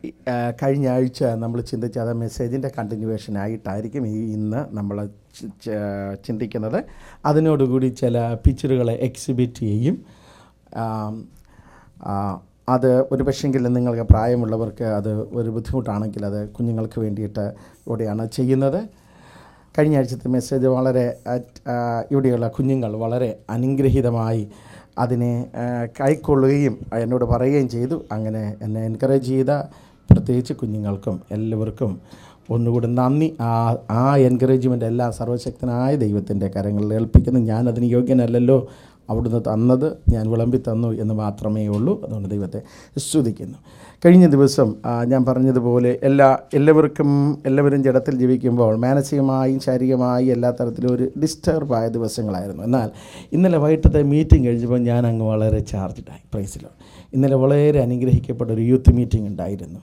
ആ, കഴിഞ്ഞ ആഴ്ച നമ്മൾ ചിന്തിച്ച അത് മെസ്സേജിൻ്റെ കണ്ടിന്യൂവേഷൻ ആയിട്ടായിരിക്കും ഈ ഇന്ന് നമ്മൾ ചി- ച- ചിന്തിക്കുന്നത് അതിനോടുകൂടി ചില പിക്ചറുകളെ എക്സിബിറ്റ് ചെയ്യും ആം, ആ, അത് ഒരു പക്ഷെങ്കിൽ നിങ്ങൾക്ക് പ്രായമുള്ളവർക്ക് അത് ഒരു ബുദ്ധിമുട്ടാണെങ്കിൽ അത് കുഞ്ഞുങ്ങൾക്ക് വേണ്ടിയിട്ട് കൂടെയാണ് ചെയ്യുന്നത് കഴിഞ്ഞ ആഴ്ചത്തെ മെസ്സേജ് വളരെ അറ്റ്- ആ, ഇവിടെയുള്ള കുഞ്ഞുങ്ങൾ വളരെ അനുഗ്രഹീതമായി അതിനെ ആ, കൈക്കൊള്ളുകയും എന്നോട് പറയുകയും ചെയ്തു അങ്ങനെ എന്നെ എൻകറേജ് ചെയ്ത പ്രത്യേകിച്ച് കുഞ്ഞുങ്ങൾക്കും എല്ലാവർക്കും ഒന്നുകൂടി നന്ദി ആ ആ എൻകറേജ്മെൻ്റ് എല്ലാം സർവശക്തനായ ദൈവത്തിൻ്റെ കരങ്ങളിൽ ഏൽപ്പിക്കുന്നു ഞാൻ അതിന് യോഗ്യനല്ലല്ലോ അവിടുന്ന് തന്നത് ഞാൻ വിളമ്പി തന്നു എന്ന് മാത്രമേ ഉള്ളൂ അതുകൊണ്ട് ദൈവത്തെ സ്തുതിക്കുന്നു കഴിഞ്ഞ ദിവസം ആ, ഞാൻ പറഞ്ഞതുപോലെ എല്ലാ എല്ലാവർക്കും എല്ലാവരും ജഡത്തിൽ ജീവിക്കുമ്പോൾ മാനസികമായും ശാരീരികമായും എല്ലാ തരത്തിലും ഒരു ഡിസ്റ്റർബ് ആയ ദിവസങ്ങളായിരുന്നു എന്നാൽ ഇന്നലെ വൈകിട്ടത്തെ മീറ്റിംഗ് കഴിഞ്ഞപ്പോൾ ഞാൻ അങ്ങ് വളരെ ചാർജ്ഡായി പ്രൈസിലോ ഇന്നലെ വളരെ അനുഗ്രഹിക്കപ്പെട്ട ഒരു യൂത്ത് മീറ്റിംഗ് ഉണ്ടായിരുന്നു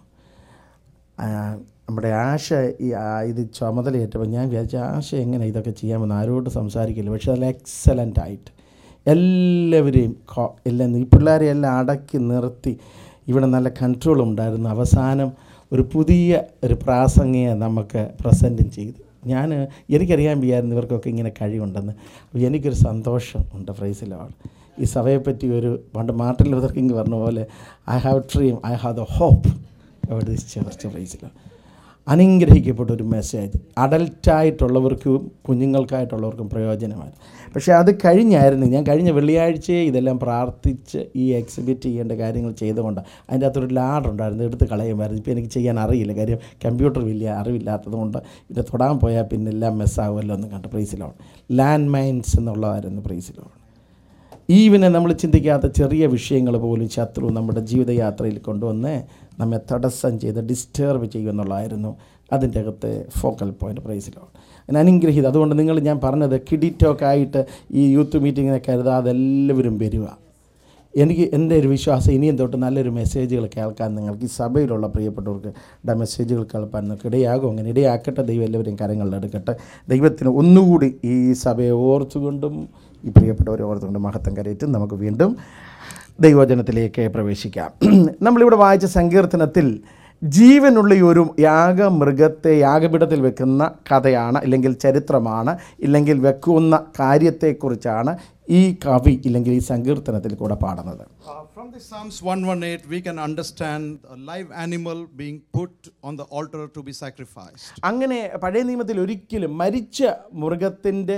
ആ, നമ്മുടെ ആശ ഈ ആ, ഇത് ചുമതലയേറ്റപ്പോൾ ഞാൻ വിചാരിച്ചു ആശ എങ്ങനെ ഇതൊക്കെ ചെയ്യാമെന്ന് ആരോട് സംസാരിക്കില്ല പക്ഷെ അതിൽ എക്സലൻ്റ് ആയിട്ട് എല്ലാവരെയും കോ- എല്ലാം ഈ പിള്ളേരെ എല്ലാം അടക്കി നിർത്തി ഇവിടെ നല്ല കൺട്രോൾ ഉണ്ടായിരുന്നു അവസാനം ഒരു പുതിയ ഒരു പ്രാസംഗിക നമുക്ക് പ്രസൻറ്റും ചെയ്തു ഞാൻ എനിക്കറിയാൻ വയ്യായിരുന്നു ഇവർക്കൊക്കെ ഇങ്ങനെ കഴിവുണ്ടെന്ന് അപ്പോൾ എനിക്കൊരു സന്തോഷം ഉണ്ട് ഫ്രൈസിലാണ് ഈ സഭയെപ്പറ്റി ഒരു പണ്ട് മാർട്ടിൻ ലൂതർ കിങ് പറഞ്ഞ പോലെ I have dream I have the hope അവിടെ ദിസ് ചർച്ച് ഫ്രൈസിലാണ് അനുഗ്രഹിക്കപ്പെട്ട ഒരു മെസ്സേജ് അഡൽട്ടായിട്ടുള്ളവർക്കും കുഞ്ഞുങ്ങൾക്കായിട്ടുള്ളവർക്കും പ്രയോജനമാണ് പക്ഷേ അത് കഴിഞ്ഞായിരുന്നു ഞാൻ കഴിഞ്ഞ വെള്ളിയാഴ്ചയെ ഇതെല്ലാം പ്രാർത്ഥിച്ച് ഈ എക്സിബിറ്റ് ചെയ്യേണ്ട കാര്യങ്ങൾ ചെയ്തുകൊണ്ട് അതിൻ്റെ അകത്തൊരു ലാഡ് ഉണ്ടായിരുന്നു എടുത്ത് കളയുമായിരുന്നു ഇപ്പോൾ എനിക്ക് ചെയ്യാൻ അറിയില്ല കാര്യം കമ്പ്യൂട്ടർ വലിയ അറിവില്ലാത്തത് കൊണ്ട് ഇത് തൊടാൻ പോയാൽ പിന്നെ എല്ലാം മെസ്സാകുമല്ലോ എന്ന് കണ്ട് പ്രൈസിലോൺ ലാൻഡ് മൈൻസ് എന്നുള്ളതായിരുന്നു പ്രൈസിലോൺ ഈവനെ നമ്മൾ ചിന്തിക്കാത്ത ചെറിയ വിഷയങ്ങൾ പോലും ശത്രു നമ്മുടെ ജീവിതയാത്രയിൽ കൊണ്ടുവന്ന് നമ്മെ തടസ്സം ചെയ്ത് ഡിസ്റ്റർബ് ചെയ്യുമെന്നുള്ളതായിരുന്നു അതിൻ്റെ അകത്ത് ഫോക്കൽ പോയിൻ്റ് പ്രൈസിലാണ് അതിന് അനുഗ്രഹീത അതുകൊണ്ട് നിങ്ങൾ ഞാൻ പറഞ്ഞത് കിഡിറ്റോക്കായിട്ട് ഈ യൂത്ത് മീറ്റിങ്ങിനെ കരുതാതെ എല്ലാവരും വരിക എനിക്ക് എൻ്റെ ഒരു വിശ്വാസം ഇനിയും തൊട്ട് നല്ലൊരു മെസ്സേജുകൾ കേൾക്കാൻ നിങ്ങൾക്ക് ഈ സഭയിലുള്ള പ്രിയപ്പെട്ടവർക്ക് ഡ മെസ്സേജുകൾ കേൾക്കാൻ നിങ്ങൾക്ക് ഇടയാകും അങ്ങനെ ഇടയാക്കട്ടെ ദൈവം എല്ലാവരും കരങ്ങളിലെടുക്കട്ടെ ദൈവത്തിന് ഒന്നുകൂടി ഈ സഭയെ ഓർത്തുകൊണ്ടും ഈ പ്രിയപ്പെട്ടവരെ ഓർത്തുകൊണ്ടും മഹത്വം കരയറ്റും നമുക്ക് വീണ്ടും ദൈവജനത്തിലേക്ക് പ്രവേശിക്കാം നമ്മളിവിടെ വായിച്ച സങ്കീർത്തനത്തിൽ ജീവനുള്ള ഈ ഒരു യാഗമൃഗത്തെ യാഗപീഠത്തിൽ വെക്കുന്ന കഥയാണ് ഇല്ലെങ്കിൽ ചരിത്രമാണ് ഇല്ലെങ്കിൽ വെക്കുന്ന കാര്യത്തെക്കുറിച്ചാണ് ഈ കവി ഇല്ലെങ്കിൽ ഈ സങ്കീർത്തനത്തിൽ കൂടെ പാടുന്നത് Uh, from the Psalms 118, we can understand a live animal being put on the altar to be sacrificed. അങ്ങനെ പഴയ നിയമത്തിൽ ഒരിക്കലും മരിച്ച മൃഗത്തിൻ്റെ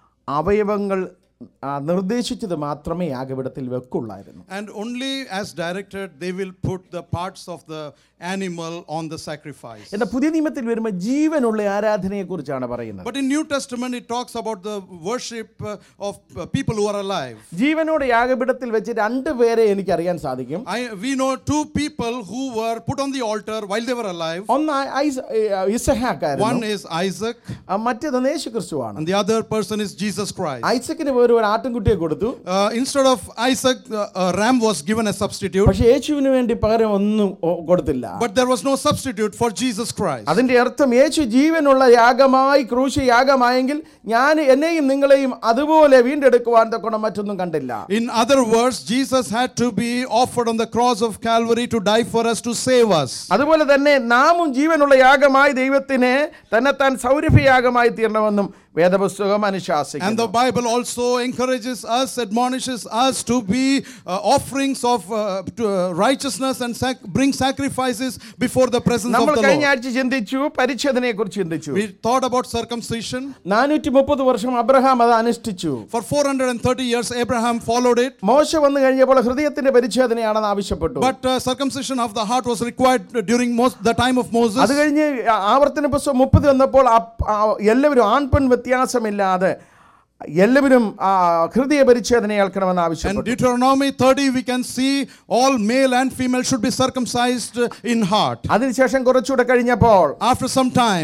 അവയവങ്ങൾ ആ, നിർദ്ദേശിച്ചത് മാത്രമേ യാഗപീഠത്തിൽ വെക്കുള്ളായിരുന്നു And only as directed, they will put the parts of the animal on the sacrifice. എന്നാൽ പുതിയ നിയമത്തിൽ വരുമ്പോൾ ജീവനുള്ള ആരാധനയെക്കുറിച്ചാണ് പറയുന്നത് But in New Testament, it talks about the worship uh, of uh, people who are alive. ജീവനോട് യാഗപീഠത്തിൽ വെച്ച് രണ്ട് പേരെ എനിക്കറിയാൻ സാധിക്കും I, we know two people who were put on the altar while they were alive. ഒന്ന് ഐസ- ഏ, ഇസഹാക്കായിരുന്നു One is Isaac, ആ, മറ്റേത് യേശു ക്രിസ്തുവാണ് and the other person is Jesus Christ. ഐസക്കിന് പേര് ഒരു ആട്ടിൻകുട്ടിയെ കൊടുത്തു Uh, instead of Isaac, uh, a ram was given as substitute, പക്ഷെ യേശുവിന് വേണ്ടി പകരം ഒന്നും ഒ- കൊടുത്തില്ല but there was no substitute for Jesus Christ. അതിന്റെ അർത്ഥം യേശു ജീവനുള്ള യാഗമായി ക്രൂശ് യാഗമായെങ്കിൽ ഞാൻ എന്നെയും നിങ്ങളെയും അതുപോലെ വീണ്ടെടുക്കുവാൻ തക്കണം മറ്റൊന്നും കണ്ടില്ല In other words, Jesus had to be offered on the cross of Calvary to die for us, to save us. അതുപോലെ തന്നെ നാമും ജീവനുള്ള യാഗമായി ദൈവത്തിന് തന്നെത്താൻ സൗരഭ്യയാഗമായി തീരണമെന്നും വേദപുസ്തകം And അനുശാസിക്കുന്നു the Bible also encourages us, admonishes us to be uh, offerings of uh, to, uh, righteousness and sac- bring sacrifices before the presence of നമ്മൾ the കഴിഞ്ഞ Lord. ആഴ്ച ചിന്തിച്ചു പരിച്ഛേദനയെ കുറിച്ച് ചിന്തിച്ചു We thought about circumcision. നാനൂറ്റി മുപ്പത് വർഷം Abraham അത് അനുഷ്ഠിച്ചു For 430 years, Abraham followed it. മോശ വന്നു കഴിഞ്ഞപ്പോൾ ഹൃദയത്തിന്റെ പരിച്ഛേദനയാണെന്ന് ആവശ്യപ്പെട്ടു But uh, circumcision of the heart was required during most, the time of Moses. അത് കഴിഞ്ഞ് ആവർത്തന പുസ്തകം മുപ്പത് വന്നപ്പോൾ അപ്പ്- ആ എല്ലാവരും ആൺപെൺ വ്യത്യാസമില്ലാതെ എല്ലാവരും ആ, ഹൃദയ പരിച്ഛേദന ഏൽക്കണമെന്ന് And ആവശ്യപ്പെട്ടു Deuteronomy 30, we can see all male and female should be circumcised uh, in heart. അതിനുശേഷം കുറച്ചുകൂടെ കഴിഞ്ഞപ്പോൾ After some time,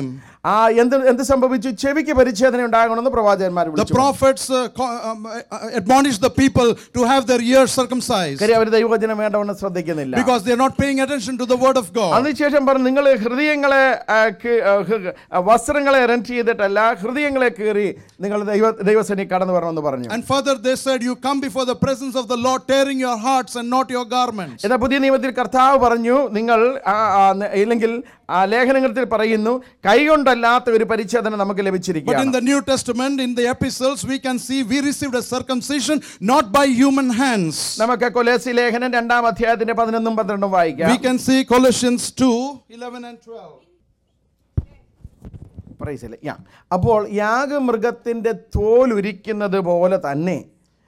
ആ എന്ത് എന്ത് സംഭവിച്ചു ചെവിക്ക് പരിച്ഛേദന ഉണ്ടാകണമെന്ന് പ്രവാചകന്മാർ The വിളിച്ചു prophets uh, co- um, uh, admonished the people to have their ears circumcised കാര്യം അവർ ദൈവവചനം വേണ്ടവണ്ണം ശ്രദ്ധിക്കുന്നില്ല because they are not paying attention to the word of God. അതിനുശേഷം പറഞ്ഞു നിങ്ങൾ ഹൃദയങ്ങളെ ആ, കീ- ആ, ഹ്- ആ, വസ്ത്രങ്ങളെ റെന്റ് ചെയ്തിട്ടല്ല ഹൃദയങ്ങളെ കീറി നിങ്ങൾ ദൈവ ദൈവസേനി കടന്നു വരണമെന്ന് പറഞ്ഞു And further, they said, You come before the presence of the Lord, tearing your hearts and not your garments. എന്നാൽ പുതിയ നിയമത്തിൽ കർത്താവ് പറഞ്ഞു നിങ്ങൾ ആ, ആ, ന- ഇല്ലെങ്കിൽ ആ ലേഖനങ്ങളിൽ പറയുന്നു കൈകൊണ്ടല്ലാത്ത ഒരു പരിച്ഛേദന നമുക്ക് But in ലഭിച്ചിരിക്കുകയാണ് the New Testament, in the epistles, we can see we received a circumcision not by human hands. നമുക്ക് കൊലേസി ലേഖനം രണ്ടാം അധ്യായത്തിന്റെ പതിനൊന്നും പന്ത്രണ്ടും വായിക്കാം We can see Colossians 2 11 and 12. പ്രൈസില് യാ അപ്പോൾ യാഗമൃഗത്തിൻ്റെ തോൽ ഉരിക്കുന്നത് പോലെ തന്നെ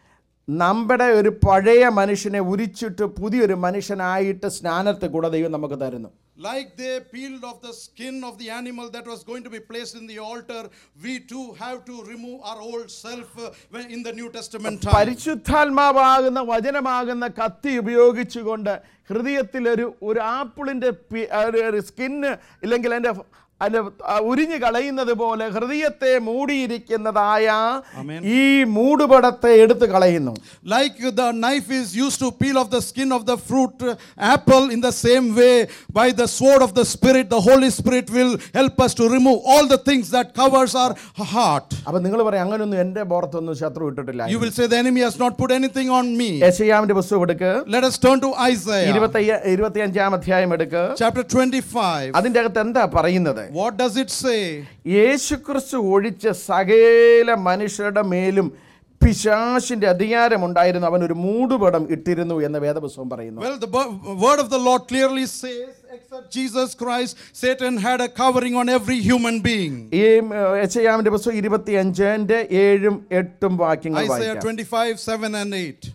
നമ്മുടെ ഒരു പഴയ മനുഷ്യനെ ഉരിച്ചിട്ട് പുതിയൊരു മനുഷ്യനായിട്ട് സ്നാനത്തിൽ കൂടെ ദൈവം നമുക്ക് തരുന്നു Like they peeled off the skin of the animal that was going to be placed in the altar, we too have to remove our old self uh, when in the New Testament time. പരിശുദ്ധാത്മാവാകുന്ന വചനമാകുന്ന കത്തി ഉപയോഗിച്ചുകൊണ്ട് ഹൃദയത്തിൽ ഒരു ഒരു ആപ്പിളിൻ്റെ ഒരു skin ഇല്ലെങ്കിൽ എൻ്റെ അതിൻ്റെ ആ, ഉരിഞ്ഞു കളയുന്നത് പോലെ ഹൃദയത്തെ മൂടിയിരിക്കുന്നതായ Amen. ഈ മൂടുപടത്തെ എടുത്തു കളയുന്നു Like the knife is used to peel off the skin of the fruit uh, apple, in the same way, by the sword of the Spirit, the Holy Spirit will help us to remove all the things that covers our heart. അപ്പൊ നിങ്ങൾ പറയും അങ്ങനൊന്നും എൻ്റെ പുറത്തൊന്നും ശത്രു ഇട്ടിട്ടില്ല You will say the enemy has not put anything on me. യശയാമിന്റെ പുസ്തകം എടുക്ക് Let us turn to Isaiah ഇരുപത്തി ഇരുപത്തി അഞ്ചാം അധ്യായം എടുക്ക് chapter 25. അതിൻ്റെ അകത്ത് എന്താ പറയുന്നത് What does it say? യേശുക്രിസ്തു ഒഴിച്ച സകല മനുഷ്യരുടെ മേലും പിശാശിന്റെ അധികാരമുണ്ടായിരുന്നു അവൻ ഒരു മൂടുപടം ഇട്ടിരുന്നു എന്ന് വേദപുസ്തകം പറയുന്നു Well, the bo- word of the Lord clearly says, except Jesus Christ, Satan had a covering on every human being. ഈ യശയാമിന്റെ പുസ്തകം ഇരുപത്തി അഞ്ചിന്റെ ഏഴും എട്ടും വാക്യങ്ങൾ Isaiah വായിക്കാം 25, 7 and 8.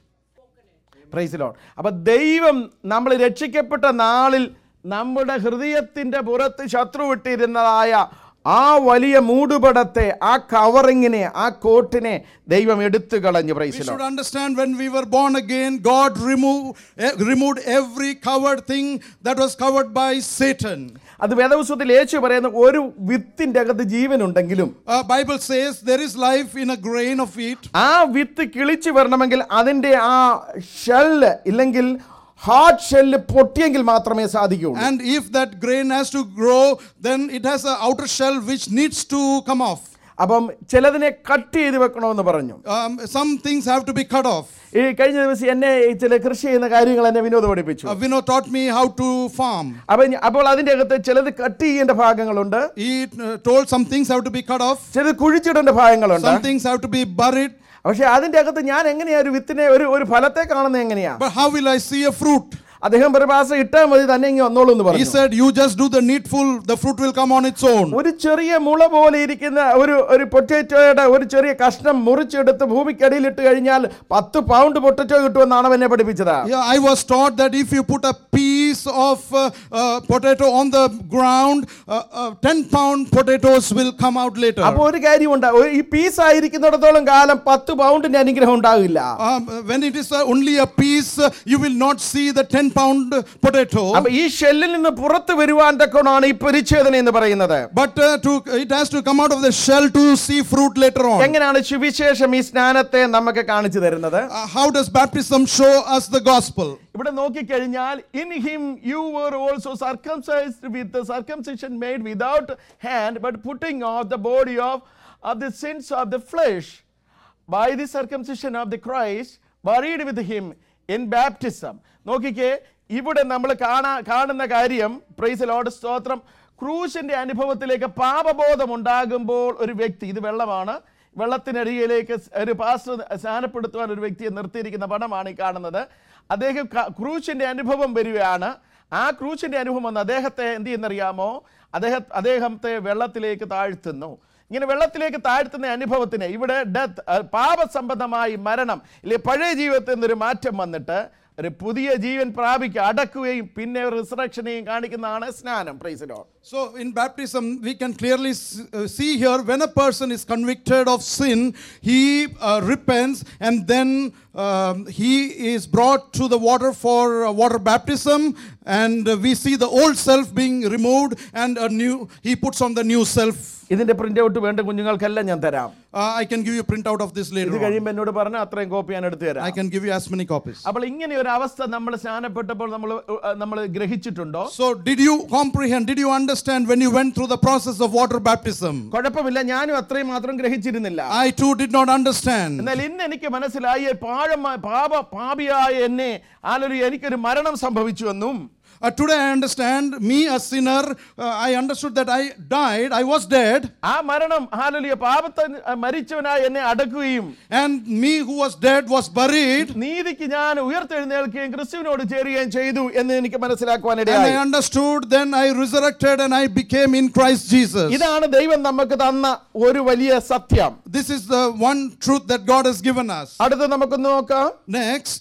പ്രൈസ് ലോഡ് അപ്പൊ ദൈവം നമ്മൾ രക്ഷിക്കപ്പെട്ട നാളിൽ നമ്മുടെ ഹൃദയത്തിന്റെ പുറത്ത് ശത്രു വിട്ടിരുന്നതായ ആ വലിയ മൂടുപടത്തെ ആ കവറിങ്ങിനെ ആ കോട്ടിനെ ദൈവം എടുത്തു കളഞ്ഞു We praise should understand when we were born again, God remove, eh, removed every covered thing that was covered by Satan. അത് വേദപുസ്തകത്തിൽ യേശു പറയുന്ന ഒരു വിത്തിന്റെ അകത്ത് ജീവനുണ്ടെങ്കിലും Uh, Bible says there is life in a grain of wheat. ആ വിത്ത് കിളിച്ചു വരണമെങ്കിൽ അതിൻ്റെ ആ shell ഇല്ലെങ്കിൽ ഹാർട്ട് ഷെല്ല് പൊട്ടിയെങ്കിൽ മാത്രമേ സാധിക്കുകയുള്ളൂ And if that grain has to grow, then it has an outer shell which needs to come off. അപ്പം ചിലതിനെ cut ചെയ്ത് വെക്കണമെന്ന് പറഞ്ഞു Um, some things have to be cut off. ഈ കഴിഞ്ഞ ദിവസം എന്നെ ഈ ചില കൃഷി ചെയ്യുന്ന കാര്യങ്ങൾ എന്നെ വിനോദം പഠിപ്പിച്ചു Uh, Vinod taught me how to farm. അപ്പം ഞ- അപ്പോൾ അതിൻ്റെ അകത്ത് ചിലത് കട്ട് ചെയ്യേണ്ട ഭാഗങ്ങളുണ്ട് He uh, told some things have to be cut off, ചിലത് കുഴിച്ചിടേണ്ട ഭാഗങ്ങളുണ്ട് some things have to be buried. പക്ഷെ അതിൻ്റെ അകത്ത് ഞാൻ എങ്ങനെയാ ഒരു വിത്തിനെ ഒരു ഒരു ഫലത്തെ കാണുന്നത് എങ്ങനെയാ But how will I see a fruit? അദ്ദേഹം ഒരു മാസം ഇട്ടാൽ മതി തന്നെ ഇങ്ങനെ വന്നോളൂ എന്ന് He പറഞ്ഞു said, You just do the needful, the fruit will come on its own. ഒരു ചെറിയ മുള പോലെ ഇരിക്കുന്ന ഒരു ഒരു പൊറ്ററ്റോയുടെ ഒരു ചെറിയ കഷ്ണം മുറിച്ചെടുത്ത് ഭൂമിക്കടിയിൽ ഇട്ട് കഴിഞ്ഞാൽ പത്ത് പൗണ്ട് പൊട്ടറ്റോ കിട്ടുമെന്നാണ് എന്നെ പഠിപ്പിച്ചത് Yeah, I was taught that if you put a piece of uh, uh, potato on the ground, uh, uh, 10 pound potatoes will come out later. അപ്പൊ ഒരു കാര്യമുണ്ട് ഒരു- ഈ പീസ് ആയിരിക്കുന്നിടത്തോളം കാലം പത്ത് പൗണ്ടിന്റെ അനുഗ്രഹം ഉണ്ടാകില്ല Um, when it is uh, only a piece, uh, you will not see the 10 pound potato. അപ്പൊ ഈ ഷെല്ലിൽ നിന്ന് പുറത്ത് വരുവാൻ തക്കമാണ് ഈ പരിച്ഛേദന എന്ന് പറയുന്നത് But uh, to, it has to come out of the shell to see fruit later on. എങ്ങനെയാണ് സുവിശേഷം ഈ സ്നാനത്തെ നമുക്ക് കാണിച്ചു തരുന്നത് Uh, how does baptism show us the gospel? ഇവിടെ നോക്കിക്കഴിഞ്ഞാൽ in him you were also circumcised with circumcision made without hand but putting off the body of of the sins of the flesh by the circumcision of the Christ buried with him in baptism നോക്കിക്കേ ഇവിടെ നമ്മൾ കാണാ കാണുന്ന കാര്യം price load സ്തോത്രം ക്രൂശിന്റെ അനുഭവത്തിലേക്ക് പാപബോധം ഉണ്ടാകുമ്പോൾ ഒരു വ്യക്തി ഇത് വെള്ളമാണ് വെള്ളത്തിനരികിലേക്ക് സ് ഒരു പാസ്റ്റർ സ്നാനപ്പെടുത്തുവാൻ ഒരു വ്യക്തിയെ നിർത്തിയിരിക്കുന്ന പടമാണ് ഈ കാണുന്നത് അദ്ദേഹം ക- ക്രൂശിന്റെ അനുഭവം വരികയാണ് ആ ക്രൂശിന്റെ അനുഭവം വന്ന് അദ്ദേഹത്തെ എന്ത് ചെയ്യുന്നറിയാമോ അദ്ദേഹം അദ്ദേഹത്തെ വെള്ളത്തിലേക്ക് താഴ്ത്തുന്നു ഇങ്ങനെ വെള്ളത്തിലേക്ക് താഴ്ത്തുന്ന അനുഭവത്തിന് ഇവിടെ ഡെത്ത് പാപസംബന്ധമായി മരണം ഇല്ലെ പഴയ ജീവിതത്തിൽ നിന്നൊരു മാറ്റം വന്നിട്ട് ഒരു പുതിയ ജീവൻ പ്രാപിക്കുക അടക്കുകയും പിന്നെ റിസറക്ഷനെയും കാണിക്കുന്നതാണ് സ്നാനം പ്രൈസിലോ So, in baptism, we can clearly s- uh, see here when a person is convicted of sin, he uh, repents and then um, he is brought to the water for uh, water baptism And uh, we see the old self being removed and a new, he puts on the new self. ഇതിന്റെ print out വേണ്ട കുഞ്ഞുങ്ങൾക്കെല്ലാം ഞാൻ തരാം Uh, I can give you a printout of this ഇത് later on. കഴിയുമ്പോൾ എന്നോട് പറഞ്ഞാൽ അത്രയും കോപ്പി ഞാൻ എടുത്തു തരാം I can give you as many copies. അപ്പോൾ ഇങ്ങനെ ഒരു അവസ്ഥ നമ്മൾ സ്നാനപ്പെട്ടപ്പോൾ നമ്മൾ നമ്മൾ ഗ്രഹിച്ചിട്ടുണ്ടോ So, did you comprehend? Did you understand when you went through the process of water baptism? കുഴപ്പമില്ല ഞാനും അത്രയും മാത്രം ഗ്രഹിച്ചിരുന്നില്ല I too did not understand. എന്നാൽ ഇന്ന് എനിക്ക് മനസ്സിലായി പാഴമായ പാപ പാപിയായ എന്നെ ആലൊരു എനിക്കൊരു മരണം സംഭവിച്ചു എന്നും Uh, today I understand, me a sinner, uh, I understood that I died, I was dead, ആ മരണം ഹാലലിയ പാപത്തെ മരിച്ചവനായി എന്നെ അടക്കുകയും and me who was dead was buried. നീതിക്ക് ഞാൻ ഉയർത്തെഴുന്നേൽക്കുകയും ക്രിസ്തുവിനോട് ചേരുകയും ചെയ്തു എന്ന് എനിക്ക് And മനസ്സിലാക്കുവാനിടയായി I understood, then I resurrected and I became in Christ Jesus. ഇതാണ് ദൈവം നമുക്ക് തന്ന ഒരു വലിയ സത്യം This is the one truth that God has given us. അടുത്ത് നമുക്കൊന്ന് നോക്കാം Next,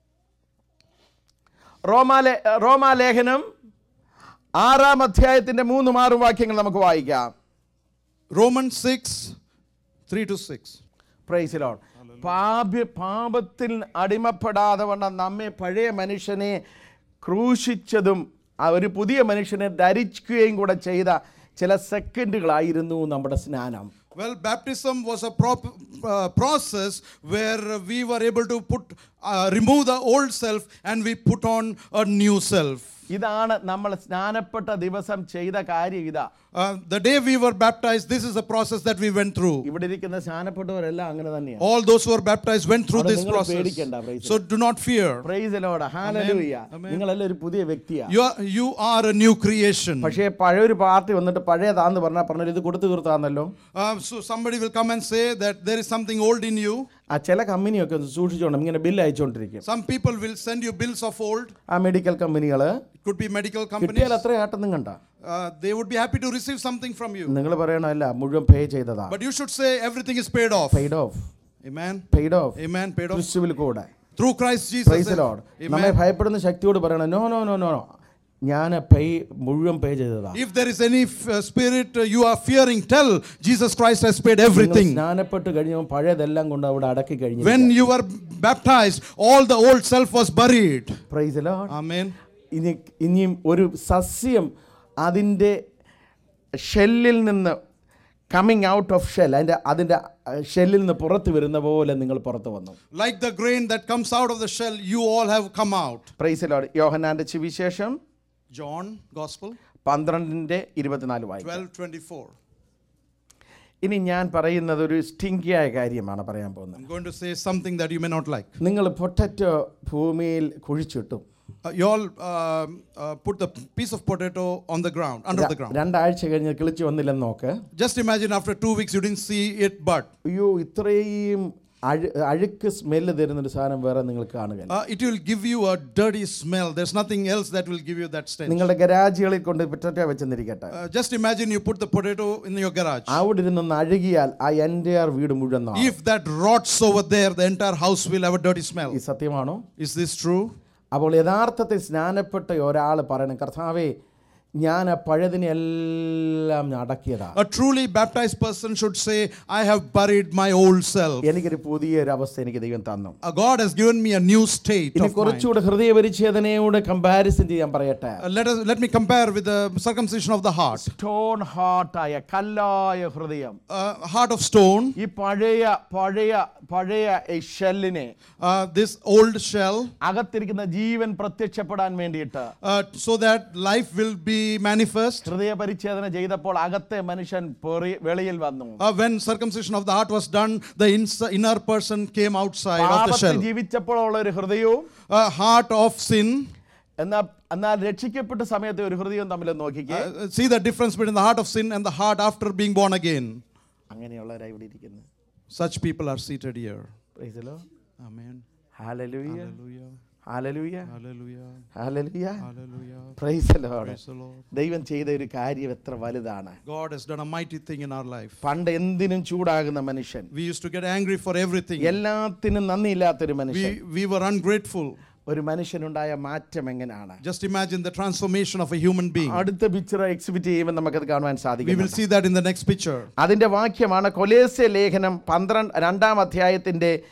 റോമാലേ റോമാലേഖനം ആറാം അധ്യായത്തിന്റെ മൂന്നും ആറും വാക്യങ്ങൾ നമുക്ക് വായിക്കാം Romans 6 3 to 6. പ്രൈസ് ലോഡ് പാപ പാപത്തിൽ അടിമപ്പെടാതെ വണ്ണം നമ്മെ പഴയ മനുഷ്യനെ ക്രൂശിച്ചതും ആ ഒരു പുതിയ മനുഷ്യനെ ധരിക്കുകയും കൂടെ ചെയ്ത ചില സെക്കൻഡുകളായിരുന്നു നമ്മുടെ സ്നാനം Well, baptism was a prop, uh, process where we were able to put, uh, remove the old self and we put on a new self. ഇതാണ് നമ്മൾ സ്നാനപ്പെട്ട ദിവസം ചെയ്ത കാര്യം ഇതാ Uh, the day we were baptized, this is a process that we went through. ഇവിടെ ഇരിക്കുന്ന സ്നാനപ്പെട്ടവരെല്ലാം അങ്ങനെ തന്നെയാണ് All those who were baptized went through അവിടെ this നിങ്ങൾ process. പേടിക്കണ്ട, praise the So do not fear. Praise Lord hallelujah Amen. നിങ്ങളെല്ലാം ഒരു പുതിയ വ്യക്തിയാണ് You are, you are a new creation. പക്ഷേ പഴയൊരു പാർട്ടി വന്നിട്ട് പഴയതാന്ന് പറഞ്ഞാൽ പറഞ്ഞാൽ ഇത് കൊടുത്തു തീർത്താന്നല്ലോ Uh, so somebody will come and say that there is something old in you. ആ ചില കമ്പനിയൊക്കെ ഒന്ന് സൂക്ഷിച്ചോണം ഇങ്ങനെ ബില്ല് അയച്ചുകൊണ്ടിരിക്കും Some people will send you bills of old. ആ മെഡിക്കൽ കമ്പനികൾ It could be medical companies. കിട്ടിയാൽ അത്ര ആട്ടൊന്നും കണ്ട Uh, they would be happy to receive something from you. നിങ്ങൾ പറയണമല്ല മുഴുവൻ പേ ചെയ്തതാ But you should say everything is paid off. Paid off Amen. Paid off Amen. Paid off ക്രിസ്തുവിൽ കൂടെ through Christ Jesus. Praise Lord നമ്മെ Amen. ഭയപ്പെടുന്ന ശക്തിയോട് പറയണം no no no no no ഞാൻ പേ മുഴുവൻ പേ ചെയ്തതാ If there is any uh, spirit uh, you are fearing, tell Jesus Christ has paid നിങ്ങൾ everything. സ്നാനപ്പെട്ട് കഴിഞ്ഞപ്പോൾ പഴയതെല്ലാം കൊണ്ട് അവിടെ അടക്കി കഴിഞ്ഞു When you were baptized, all the old self was buried. Praise Lord Amen. ഇനി ഇനിയും ഒരു സസ്യം അതിൻ്റെ ഷെല്ലിൽ നിന്ന് കമ്മിങ് ഔട്ട് ഓഫ് ഷെൽ അതിൻ്റെ അതിൻ്റെ ഷെല്ലിൽ നിന്ന് പുറത്ത് വരുന്ന പോലെ നിങ്ങൾ പുറത്ത് വന്നു Like the grain that comes out of the shell, you all have come out. Praise Lord യോഹനാന്റെ സുവിശേഷം John Gospel പന്ത്രണ്ടിൻ്റെ ഇരുപത്തിനാല് വായിക്കും 12:24. ഇനി ഞാൻ പറയുന്നത് ഒരു സ്റ്റിങ്കിയായ കാര്യമാണ് പറയാൻ പോകുന്നത് I'm going to say something that you may not like. നിങ്ങൾ പൊട്ടറ്റോ ഭൂമിയിൽ കുഴിച്ചിട്ടു Uh, you all um, uh, put the piece of potato on the ground, under the ground. രണ്ടാഴ്ച കഴിഞ്ഞ് കിളിച്ച് വന്നില്ലെന്ന് നോക്ക് Just imagine after two weeks you didn't see it bud. അയ്യോ ഇത്രയും അഴു അഴുക്ക് smell തരുന്നൊരു സാധനം വേറെ നിങ്ങൾ കാണുക Uh, it will give you a dirty smell. There's nothing else that will give you that stench. നിങ്ങളുടെ ഗരാജുകളിൽ കൊണ്ട് പൊട്ടറ്റോ വെച്ചെന്നിരിക്കട്ടെ Uh, just imagine you put the potato in your garage. അവിടെ ഇരുന്നൊന്ന് അഴുകിയാൽ ആ എൻ്റെ വീട് മുഴുവൻ നാറും. If that rots over there, the entire house will have a dirty smell. ഈ സത്യമാണോ Is this true? അപ്പോൾ യഥാർത്ഥത്തിൽ സ്നാനപ്പെട്ട ഒരാൾ പറയണം കർത്താവേ ഞാൻ ആ പഴതിനെ എല്ലാം ഞാൻ അടക്കിയതാ A truly baptized person should say, I have buried my old self. എനിക്കൊരു പുതിയൊരു അവസ്ഥ എനിക്ക് ദൈവം തന്നു Uh, God has given me a new state ഇനി of mind. കുറച്ചുകൂടെ ഹൃദയപരിച്ഛേദനയോട് കമ്പാരിസൺ ചെയ്യാൻ പറയട്ടെ Uh, let, us, let me compare with the circumcision of the heart. Stone ഹാർട്ടായ കല്ലായ ഹൃദയം Uh, heart of stone, ഈ പഴയ പഴയ പഴയ ഈ ഷെല്ലിനെ uh, this old shell, അകത്തിരിക്കുന്ന ജീവൻ പ്രത്യക്ഷപ്പെടാൻ വേണ്ടിയിട്ട് uh, so that life will be manifest. ഹൃദയ പരിച്ഛേദന ചെയ്തപ്പോൾ അകത്തെ മനുഷ്യൻ പെറി- വെളിയിൽ വന്നു Uh, when circumcision of the heart was done, the ins- inner person came outside of the പാപത്തിൽ shell. ജീവിച്ചപ്പോഴുള്ള ഒരു ഹൃദയവും A heart of sin. എന്നാൽ എന്നാൽ രക്ഷിക്കപ്പെട്ട സമയത്തെ ഒരു ഹൃദയവും തമ്മിൽ നോക്കിക്കേ Uh, see the difference between the heart of sin and the heart after being born again. അങ്ങനെയുള്ളവരായി ഇവിടെ ഇരിക്കുന്നത് Such people are seated here. Praise the Lord. Amen. Hallelujah. Hallelujah. Hallelujah. Hallelujah. Hallelujah. Hallelujah. Praise the Lord. Praise the Lord. ദൈവം ചെയ്ത ഒരു കാര്യം എത്ര വലുതാണ് God has done a mighty thing in our life. പണ്ട് എന്തിനും ചൂടാകുന്ന മനുഷ്യൻ We used to get angry for everything. എല്ലാത്തിനും നന്ദിയില്ലാത്തൊരു മനുഷ്യൻ We, we were ungrateful. ഒരു മനുഷ്യനുണ്ടായ മാറ്റം എങ്ങനെയാണ് Just imagine the transformation of a human being. അടുത്ത പിക്ചർ എക്സിബിറ്റ് ചെയ്യുമ്പോൾ നമുക്കത് കാണുവാൻ We സാധിക്കും will see that in the next picture. അതിന്റെ വാക്യമാണ് കൊലേസ്യ ലേഖനം പന്ത്രണ്ട് രണ്ടാം അധ്യായത്തിന്റെ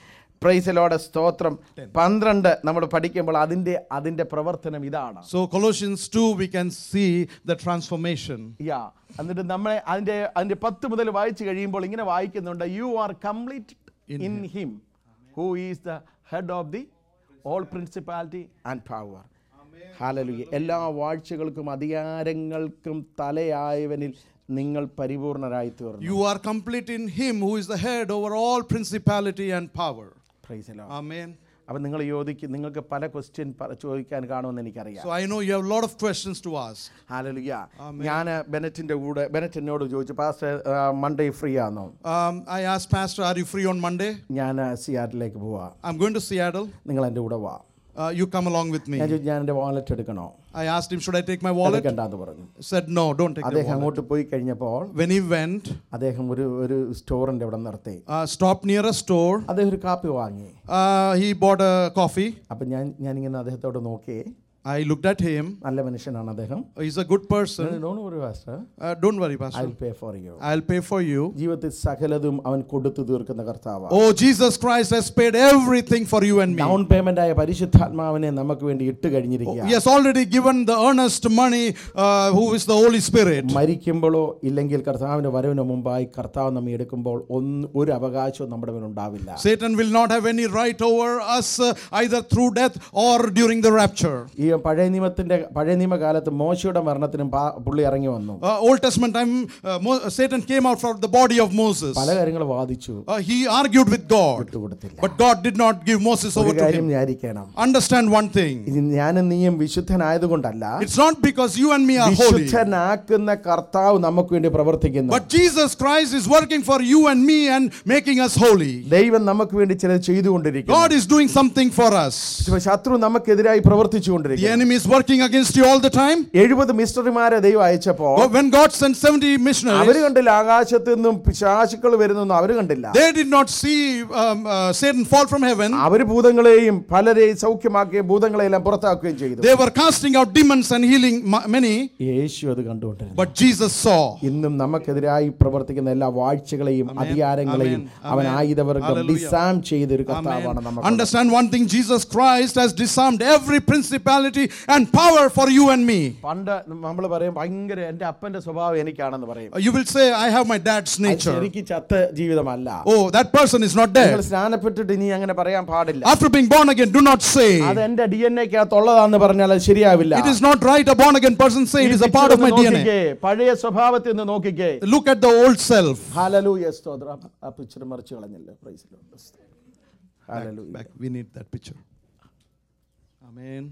പ്രൈസലോടെ സ്തോത്രം പന്ത്രണ്ട് നമ്മൾ പഠിക്കുമ്പോൾ അതിൻ്റെ അതിൻ്റെ പ്രവർത്തനം ഇതാണ് So, Colossians 2, we can see the transformation. യാ എന്നിട്ട് നമ്മളെ അതിൻ്റെ അതിൻ്റെ പത്ത് മുതൽ വായിച്ചു കഴിയുമ്പോൾ ഇങ്ങനെ വായിക്കുന്നുണ്ട് you are complete in him who is the head of the all principality and power hallelujah എല്ലാ വാഴ്ചകൾക്കും അധികാരങ്ങൾക്കും തലയായവനിൽ നിങ്ങൾ പരിപൂർണരായി തീർന്നു You are complete in Him who is the head over all principality and power. Praise the Lord Amen. അപ്പം നിങ്ങൾ യോജിക്കും നിങ്ങൾക്ക് പല question ചോദിക്കാൻ കാണുമെന്ന് എനിക്കറിയാം So, I know you have a lot of questions to ask. ഹാലലുയ ഞാൻ ബെനറ്റിൻ്റെ കൂടെ ബെനറ്റ് എന്നോട് ചോദിച്ചു പാസ്റ്റർ മൺഡേ ഫ്രീ ആണോ Um, I asked Pastor, Are you free on Monday? ഞാൻ സിയാറ്റിലേക്ക് പോവാ I'm going to Seattle. നിങ്ങൾ എൻ്റെ കൂടെ വാ Uh, you come along with me. ഞാൻ ചോദിച്ചു ഞാൻ എൻ്റെ വാലറ്റ് എടുക്കണോ I asked him, Should I take my wallet? എടുക്കണ്ടെന്ന് പറഞ്ഞു He said, No, don't take the അദ്ദേഹം wallet. അങ്ങോട്ട് പോയി കഴിഞ്ഞപ്പോൾ When he went, അദ്ദേഹം ഒരു ഒരു സ്റ്റോറിൻ്റെ അവിടെ നിർത്തി uh, stopped near a store, അദ്ദേഹം ഒരു കാപ്പി വാങ്ങി uh, he bought a coffee. അപ്പം ഞാൻ ഞാനിങ്ങനെ അദ്ദേഹത്തോട് നോക്കി I looked at him. നല്ല മനുഷ്യനാണ് അദ്ദേഹം He's a good person. Don't worry pastor Uh, don't worry, I Pastor. Will pay for you I'll pay for you. ജീവിതത്തിൽ സകലതും അവൻ കൊടുത്തു തീർക്കുന്ന കർത്താവാണ് Oh, Jesus Christ has paid everything for you and me. Down payment ആയ പരിശുദ്ധാത്മാവിനെ നമുക്ക് വേണ്ടി ഇട്ട് കഴിഞ്ഞിരിക്കുക He has already given the earnest money, uh, who is the Holy Spirit. മരിക്കുമ്പോഴോ ഇല്ലെങ്കിൽ കർത്താവിന്റെ വരവിന് മുമ്പായി കർത്താവ് നമ്മെ എടുക്കുമ്പോൾ ഒന്ന് ഒരു അവകാശവും നമ്മുടെ മേൽ ഉണ്ടാവില്ല Satan will not have any right over us uh, either through death or during the rapture. ഈ പഴയ നിയമത്തിന്റെ പഴയ നിയമകാലത്ത് മോശയുടെ മരണത്തിനും പാ- പുള്ളി ഇറങ്ങി വന്നു Uh, Old Testament time, uh, Mo- Satan came out from the body of Moses. പല കാര്യങ്ങൾ വാദിച്ചു Uh, he argued with God, വിട്ടുകൊടുത്തില്ല but God did not give Moses over ഒരു to കാര്യം him. വിചാരിക്കണം Understand one thing. ഇത് ഞാനും നീയും വിശുദ്ധനായതുകൊണ്ടല്ല It's not because you and me are holy, വിശുദ്ധനാക്കുന്ന കർത്താവ് നമുക്ക് വേണ്ടി പ്രവർത്തിക്കുന്നു but Jesus Christ is working for you and me and making us holy. ദൈവം നമുക്ക് വേണ്ടി ചിലത് ചെയ്തുകൊണ്ടിരിക്കുന്നു God is doing something for us. ശത്രു നമുക്കെതിരായി The പ്രവർത്തിച്ചുകൊണ്ടിരിക്കുന്നു enemy is working against you all the time. എഴുപത് മിസ്റ്ററിമാരെ ദൈവം അയച്ചപ്പോ When God sent 70 missionaries, അവര് കണ്ടില്ല ആകാശത്ത് നിന്നും പിശാചുക്കൾ വരുന്നൊന്നും അവര് കണ്ടില്ല they did not see um, uh, Satan fall from heaven. അവര് ഭൂതങ്ങളെയും പലരെയും സൗഖ്യമാക്കുകയും ഭൂതങ്ങളെയെല്ലാം പുറത്താക്കുകയും ചെയ്തു They were casting out demons and healing ma- many, യേശു അത് കണ്ടുകൊണ്ടിരുന്നു but Jesus saw. ഇന്നും നമുക്കെതിരായി പ്രവർത്തിക്കുന്ന എല്ലാ വാഴ്ചകളെയും അധികാരങ്ങളെയും Amen. അവൻ Amen. ആയുധവർഗം Hallelujah. ഡിസാം ചെയ്തൊരു കർത്താവാണ് Amen. നമുക്ക് Understand one thing Jesus Christ has disarmed every principality and power for you and me. പണ്ട് നമ്മൾ പറയും ഭയങ്കര എൻ്റെ അപ്പന്റെ സ്വഭാവം എനിക്കാണെന്ന് പറയും Uh, You will say, I have my dad's അത് nature. ശരിക്കും ചത്ത ജീവിതമല്ല Oh, that person is not നിങ്ങൾ dead. സ്നാനപ്പെട്ടിട്ട് ഇനി അങ്ങനെ പറയാൻ പാടില്ല After being born again, do not say. അത് എന്റെ ഡി എൻ എക്കകത്തുള്ളതാന്ന് പറഞ്ഞാൽ അത് ശരിയാവില്ല It is not right. A born again person say it is a part of my ഒന്ന് DNA. നോക്കിക്കേ, പഴയ സ്വഭാവത്തിൽ നിന്ന് നോക്കിക്കേ Look at the old self. Hallelujah സ്തോത്രം ആ പിക്ചർ മറിച്ച് കളഞ്ഞല്ലേ price hallelujah Back. We need that picture. Amen.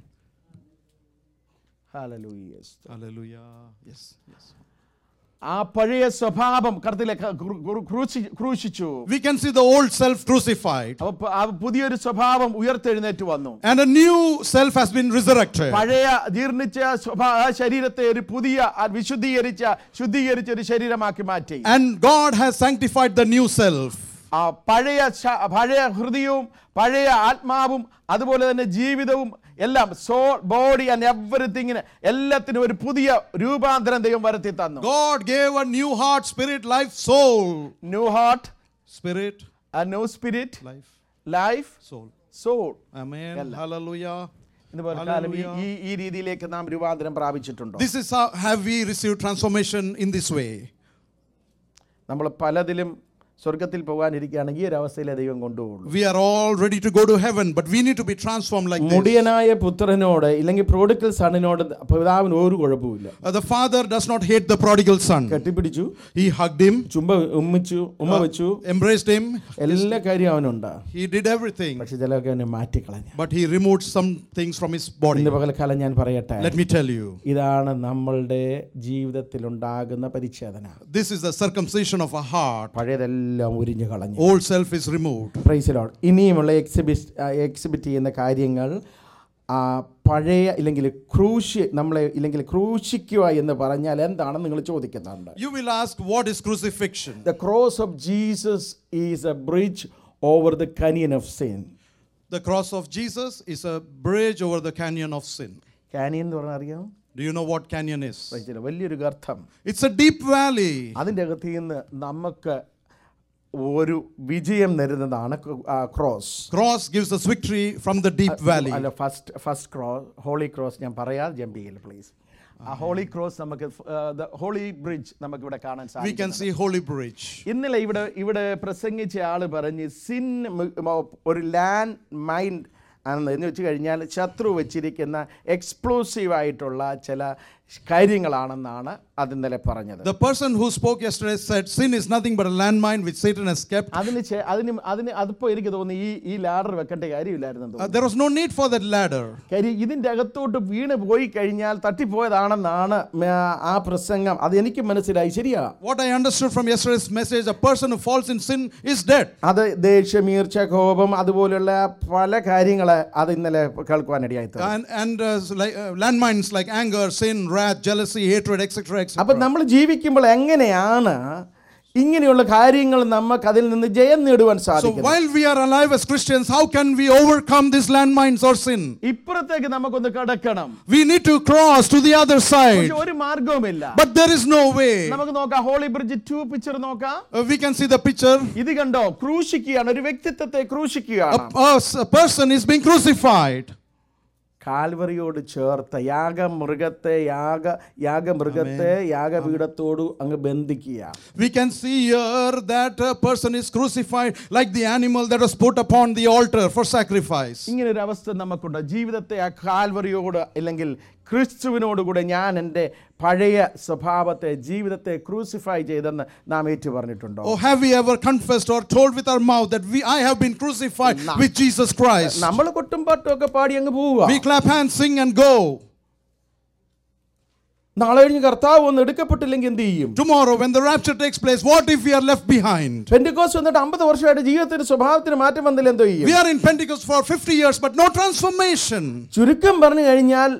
Hallelujah Hallelujah. Yes. Yes. ആ പഴയ സ്വഭാവം കർത്തിലെ ക്രൂശിച്ചു We can see the old self crucified, അപ്പൊ പ- ആ പുതിയൊരു സ്വഭാവം ഉയർത്തെഴുന്നേറ്റ് വന്നു and a new self has been resurrected. പഴയ ജീർണിച്ച സ്വഭാ ആ ശരീരത്തെ ഒരു പുതിയ ആ വിശുദ്ധീകരിച്ച ശുദ്ധീകരിച്ച ഒരു ശരീരമാക്കി മാറ്റി And God has sanctified the new self. ആ പഴയ ശ- പഴയ ഹൃദയവും പഴയ ആത്മാവും അതുപോലെ തന്നെ ജീവിതവും എല്ലാം സോ ബോഡി ആൻഡ് എവറിത്തിങ്ങിന് എല്ലാത്തിനും ഒരു പുതിയ രൂപാന്തരം ദൈവം വരുത്തി തന്നു God gave a new heart, spirit, life, soul. New heart Spirit, new spirit life, life soul. Soul Amen. Ella. Hallelujah. എന്ന് പറഞ്ഞാലും ഈ- Hallelujah. ഈ ഈ രീതിയിലേക്ക് നാം രൂപാന്തരം പ്രാപിച്ചിട്ടുണ്ടോ This is how have we received transformation in this way. നമ്മൾ പലതിലും സ്വർഗത്തിൽ പോകാനിരിക്കുകയാണെങ്കിൽ ഈ ഒരു അവസ്ഥയിലെ ദൈവം കൊണ്ടുപോകുള്ളൂ We are all ready to go to heaven, but we need to be transformed like this. മുടിയനായ പുത്രനോട് ഇല്ലെങ്കിൽ പ്രോഡിക്കൽ സണ്ണിനോട് പിതാവിന് ഒരു കുഴപ്പമില്ല Uh, the father does not hate the prodigal son. കെട്ടിപ്പിടിച്ചു He hugged him, ചുംബ ഉമ്മിച്ചു ഉമ്മ വെച്ചു embraced him, എല്ലാ കാര്യവും അവനുണ്ട് he did everything, പക്ഷെ ചിലതൊക്കെ അവനെ മാറ്റിക്കളഞ്ഞു but he removed some things from his body. ഇന്ന് പകൽക്കാലം ഞാൻ പറയട്ടെ Let me tell you, ഇതാണ് നമ്മളുടെ ജീവിതത്തിൽ ഉണ്ടാകുന്ന പരിച്ഛേദന this is the circumcision of a heart. പഴയതെല്ലാം ഉരിഞ്ഞു കളഞ്ഞു Old self is removed. പ്രൈസിലോട് ഇനിയുമുള്ള എക്സിബിറ്റ് എക്സിബിറ്റ് ചെയ്യുന്ന കാര്യങ്ങൾ ആ, പഴയ ഇല്ലെങ്കിൽ ക്രൂശി നമ്മളെ ഇല്ലെങ്കിൽ ക്രൂശിക്കുക എന്ന് പറഞ്ഞാൽ എന്താണെന്ന് നിങ്ങൾ ചോദിക്കുന്നുണ്ട് You will ask, what is crucifixion? The cross of Jesus is a bridge over the canyon of sin The cross of Jesus is a bridge over the canyon of sin. Canyon എന്ന് പറഞ്ഞാൽ അറിയാം Do you know what canyon is? പ്രൈസിലോ വലിയൊരു ഗർത്തം It's a deep valley. അതിൻ്റെ അകത്ത് നിന്ന് നമുക്ക് ഒരു വിജയം നേരുന്നതാണ് cross Cross gives us victory from the deep valley. അല്ല first first cross holy cross ഞാൻ പറയാം ജമ്പ് ചെയ്യില്ല പ്ലീസ് ആ ഹോളി ക്രോസ് നമുക്ക് ഹോളി ബ്രിഡ്ജ് നമുക്ക് ഇവിടെ കാണാൻ We സാധിക്കും can see Holy Bridge. ഇന്നലെ ഇവിടെ ഇവിടെ പ്രസംഗിച്ച ആള് പറഞ്ഞ് സിൻ ഒരു ലാൻഡ് മൈൻഡ് ആണെന്ന് എന്ന് വെച്ച് കഴിഞ്ഞാൽ ശത്രു വെച്ചിരിക്കുന്ന എക്സ്പ്ലോസീവ് ആയിട്ടുള്ള ചില കാര്യങ്ങളാണെന്നാണ് അത് ഇന്നലെ പറഞ്ഞത് The person who spoke yesterday said sin is nothing but a landmine which Satan has kept. അതിന് ചെ- അതിന് അതിന് അതിപ്പോ എനിക്ക് തോന്നുന്നു ഈ ഈ ലാഡർ വെക്കേണ്ട കാര്യമില്ലായിരുന്നു Uh, there was no need for that ladder. കാര്യം ഇതിൻ്റെ അകത്തോട്ട് വീണ് പോയി കഴിഞ്ഞാൽ തട്ടിപ്പോയതാണെന്നാണ് മ- ആ പ്രസംഗം അത് എനിക്ക് മനസ്സിലായി ശരിയാ What I understood from yesterday's message, a person who falls in sin is dead. അത് ദേഷ്യം ഈർച്ച കോപം അതുപോലുള്ള പല കാര്യങ്ങൾ അത് ഇന്നലെ കേൾക്കുവാനിടയായി തീർന്നു. And, and uh, so like, uh, landmines like anger, sin, wrath, jealousy, hatred, etc. etc. അപ്പം നമ്മൾ ജീവിക്കുമ്പോൾ എങ്ങനെയാണ് ഇങ്ങനെയുള്ള കാര്യങ്ങൾ നമുക്ക് അതിൽ നിന്ന് ജയം നേടുവാൻ So സാധിക്കും while we are alive as Christians, how can we overcome these landmines or sin? ഇപ്പുറത്തേക്ക് നമുക്കൊന്ന് കടക്കണം We need to cross to the other side. പക്ഷെ ഒരു മാർഗവുമില്ല But there is no way. നമുക്ക് നോക്കാം ഹോളി ബ്രിഡ്ജ് ടു പിക്ചർ നോക്കാം Uh, we can see the picture. ഇത് കണ്ടോ ക്രൂശിക്കുകയാണ് ഒരു വ്യക്തിത്വത്തെ ക്രൂശിക്കുകയാണ് A, a s- a person is being crucified. കാൽവറിയോട് ചേർത്ത യാഗമൃഗത്തെ യാഗ യാഗമൃഗത്തെ യാഗപീഠത്തോട് അങ്ങ് ബന്ധിക്കുക We can see here that a person is crucified like the animal that was put upon the altar for sacrifice. ഇങ്ങനെ ഒരു അവസ്ഥ നമുക്കുണ്ട് ജീവിതത്തെ ആ കാൽവറിയോട് അല്ലെങ്കിൽ ക്രിസ്തുവിനോടുകൂടെ ഞാൻ എൻ്റെ പഴയ സ്വഭാവത്തെ ജീവിതത്തെ ക്രൂസിഫൈ ചെയ്തെന്ന് നാം ഏറ്റു പറഞ്ഞിട്ടുണ്ടോ Oh, have we ever confessed or told with our mouth that we I have been crucified with Jesus Christ? നമ്മൾ കൊട്ടും പാട്ടും ഒക്കെ പാടി അങ്ങ് പോവുക We clap hands, sing, and go. നാളെ കഴിഞ്ഞ് കർത്താവ് ഒന്ന് എടുക്കപ്പെട്ടില്ലെങ്കിൽ എന്ത് ചെയ്യും Tomorrow, when the rapture takes place, what if we are left behind? Pentecost വന്നിട്ട് അമ്പത് വർഷമായിട്ട് ജീവിതത്തിന് സ്വഭാവത്തിന് മാറ്റം വന്നില്ല എന്തോ ചെയ്യും We are in Pentecost for 50 years, but no transformation. ചുരുക്കം പറഞ്ഞു കഴിഞ്ഞാൽ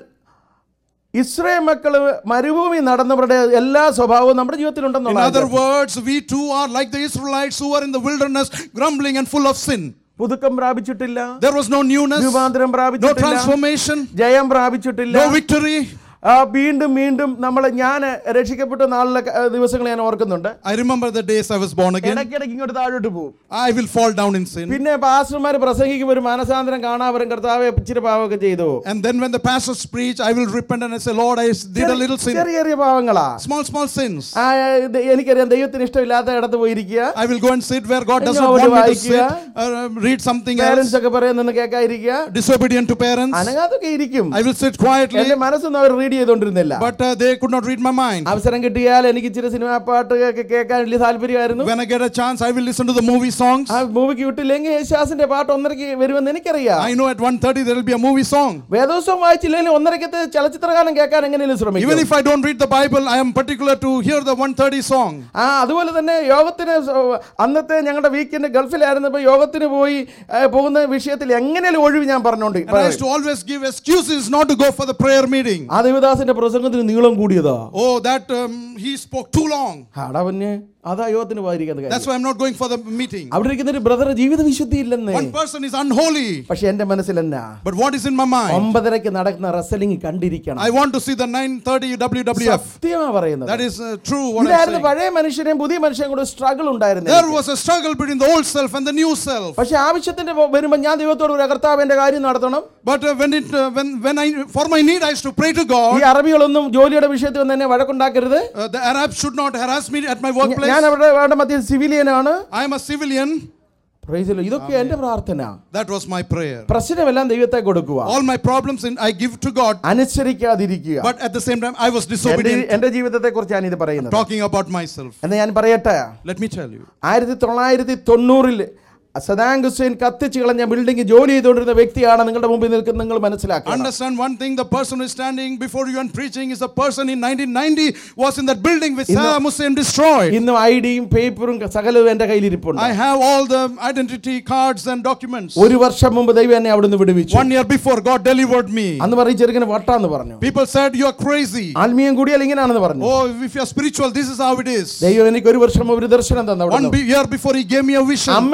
ഇസ്രയേൽ മക്കൾ മരുഭൂമി നടന്നവരുടെ എല്ലാ സ്വഭാവവും നമ്മുടെ In ജീവിതത്തിലുണ്ടെന്നുള്ള other words, we too are like the Israelites who were in the wilderness, grumbling and full of sin. പുതുക്കം പ്രാപിച്ചിട്ടില്ല There was no newness, രൂപാന്തരം no പ്രാപിച്ചിട്ടില്ല transformation, ജയം പ്രാപിച്ചിട്ടില്ല no victory. ആ, വീണ്ടും വീണ്ടും നമ്മൾ ഞാൻ രക്ഷിക്കപ്പെട്ട നാളിലെ ക- ദിവസങ്ങൾ ഞാൻ ഓർക്കുന്നുണ്ട് I remember the days I was born again. ഇടയ്ക്കിടയ്ക്ക് ഇങ്ങോട്ട് താഴോട്ട് പോകും I will fall down in sin. പിന്നെ പാസ്റ്റർമാർ പ്രസംഗിക്കുമ്പോൾ ഒരു മാനസാന്തരം കാണാവരും കർത്താവെ ഇച്ചിരി പാവമൊക്കെ ചെയ്തു And then when the pastors preach, I will repent and I say, Lord, I did a little sin. ചെറിയ ചെറിയ പാവങ്ങളാ Small, small sins. ആ, ഇത് എനിക്കറിയാം ദൈവത്തിന് ഇഷ്ടമില്ലാത്ത ഇടത്ത് പോയിരിക്കുക I will go and sit where God does ഇനി not അവിടെ want me to sit, വായിക്കുക. or uh, read something parents else, ഒക്കെ പറയുന്ന കേൾക്കാതിരിക്കുക disobedient to parents. അനങ്ങാതൊക്കെ ഇരിക്കും I will sit quietly, എന്റെ മനസ്സൊന്നും അവർ റീഡ് ചെയ്തോണ്ടിരുന്നില്ല but uh, they could not read my mind. അവസരം കിട്ടിയാൽ എനിക്ക് ഇച്ചിരി സിനിമാ പാട്ട് ഒക്കെ കേൾക്കാൻ വലിയ താല്പര്യമായിരുന്നു When I get a chance, I will listen to the movie songs. ആ മൂവിക്ക് വിട്ടില്ലെങ്കിൽ യേശുദാസിന്റെ പാട്ട് ഒന്നരക്ക് വരുമെന്ന് എനിക്കറിയാം I know at 1.30 there will be a movie song. വേദോത്സവം വായിച്ചില്ലെങ്കിൽ ഒന്നരക്കത്തെ ചലച്ചിത്രഗാനം കേൾക്കാൻ എങ്ങനെയും Even ശ്രമിക്കും if I don't read the Bible, I am particular to hear the 130 song. ആ അതുപോലെ തന്നെ യോഗത്തിന് സ- അന്നത്തെ ഞങ്ങളുടെ വീക്കെൻഡ് ഗൾഫിലായിരുന്നപ്പോൾ യോഗത്തിന് പോയി ആ, പോകുന്ന വിഷയത്തിൽ എങ്ങനെയും ഒഴിവ് ഞാൻ പറഞ്ഞോണ്ട് And I used to always give excuses not to go for the prayer meeting. ആ ദേവദാസിന്റെ പ്രസംഗത്തിന് നീളം കൂടിയതാ Oh, that um, he spoke too long. ആടാ പിന്നെ അതാ യോഗത്തിന് പോയിരിക്കുന്നത് That's why I'm not going for the meeting. അവിടെ ഇരിക്കുന്ന ഒരു ബ്രദർ ജീവിത വിശുദ്ധി ഇല്ലെന്ന് One person is unholy. പക്ഷെ എന്റെ മനസ്സിൽ എന്നാ But what is in my mind? ഒമ്പതരക്ക് നടക്കുന്ന റെസലിംഗ് കണ്ടിരിക്കണം I want to see the 9:30 WWF. സത്യമാ പറയുന്നത് That is uh, true. What I'm ഇതായിരുന്നു saying. പഴയ മനുഷ്യനെയും പുതിയ മനുഷ്യനും കൂടെ സ്ട്രഗിൾ ഉണ്ടായിരുന്നു There was a struggle between the old self and the new self. പക്ഷെ ആവശ്യത്തിന്റെ വരുമ്പോ ഞാൻ ദൈവത്തോട് ഒരു കർത്താവ് എന്റെ കാര്യം നടത്തണം But uh, when it uh, when when I for my need I used to pray to ഈ God. അറബികളൊന്നും ജോലിയുടെ വിഷയത്തിൽ ഒന്നും എന്നെ വഴക്കുണ്ടാക്കരുത് Uh, the Arabs should not harass me at my ഞാൻ workplace. അവിടെ അവിടെ മധ്യ സിവിലിയനാണ് I am a civilian. Praise the Lord. ഇതൊക്കെ എന്റെ പ്രാർത്ഥന That was my prayer. പ്രശ്നമെല്ലാം ദൈവത്തെ കൊടുക്കുക All my problems in, I give to God. അനുസരിക്കാതിരിക്കുക But at the same time, I was എന്റെ disobedient. എന്റെ ജീവിതത്തെ കുറിച്ച് ഞാൻ ഇത് പറയുന്നത് Talking about myself. എന്ന് ഞാൻ പറയട്ടെ Let me tell you. ആയിരത്തി തൊള്ളായിരത്തി തൊണ്ണൂറിൽ സദാം ഹുസൈൻ കത്തിച്ച് കളഞ്ഞ ബിൽഡിംഗ് ജോലി ചെയ്തുകൊണ്ടിരുന്ന വ്യക്തിയാണ് നിങ്ങളുടെ മുമ്പിൽ നിൽക്കുന്ന നിങ്ങൾ മനസ്സിലാക്കുക Understand one thing the person who is standing before you and preaching is the person in 1990 was in that building which Saddam Hussein destroyed. ഇന്നും ഐ ഡിയും പേപ്പറും സകലവും എന്റെ കയ്യിലിരിപ്പുണ്ട് I have all the identity cards and documents. ഒരു വർഷം മുമ്പ് ദൈവം എന്നെ അവിടുന്ന് വിടുവിച്ചു One year before, God delivered me. അന്ന് പറയും ചെറുക്കന് വട്ടാന്ന് പറഞ്ഞു People said, You are crazy. ആത്മീയം കൂടിയാൽ ഇങ്ങനെയാണെന്ന് പറഞ്ഞു Oh, if you are spiritual, this is how it is. ദൈവം എനിക്ക് ഒരു വർഷം മുമ്പ് ഒരു ദർശനം തന്നു അവിടെ One be- year before, He gave me a vision. അമ്മയെ വിളിച്ചു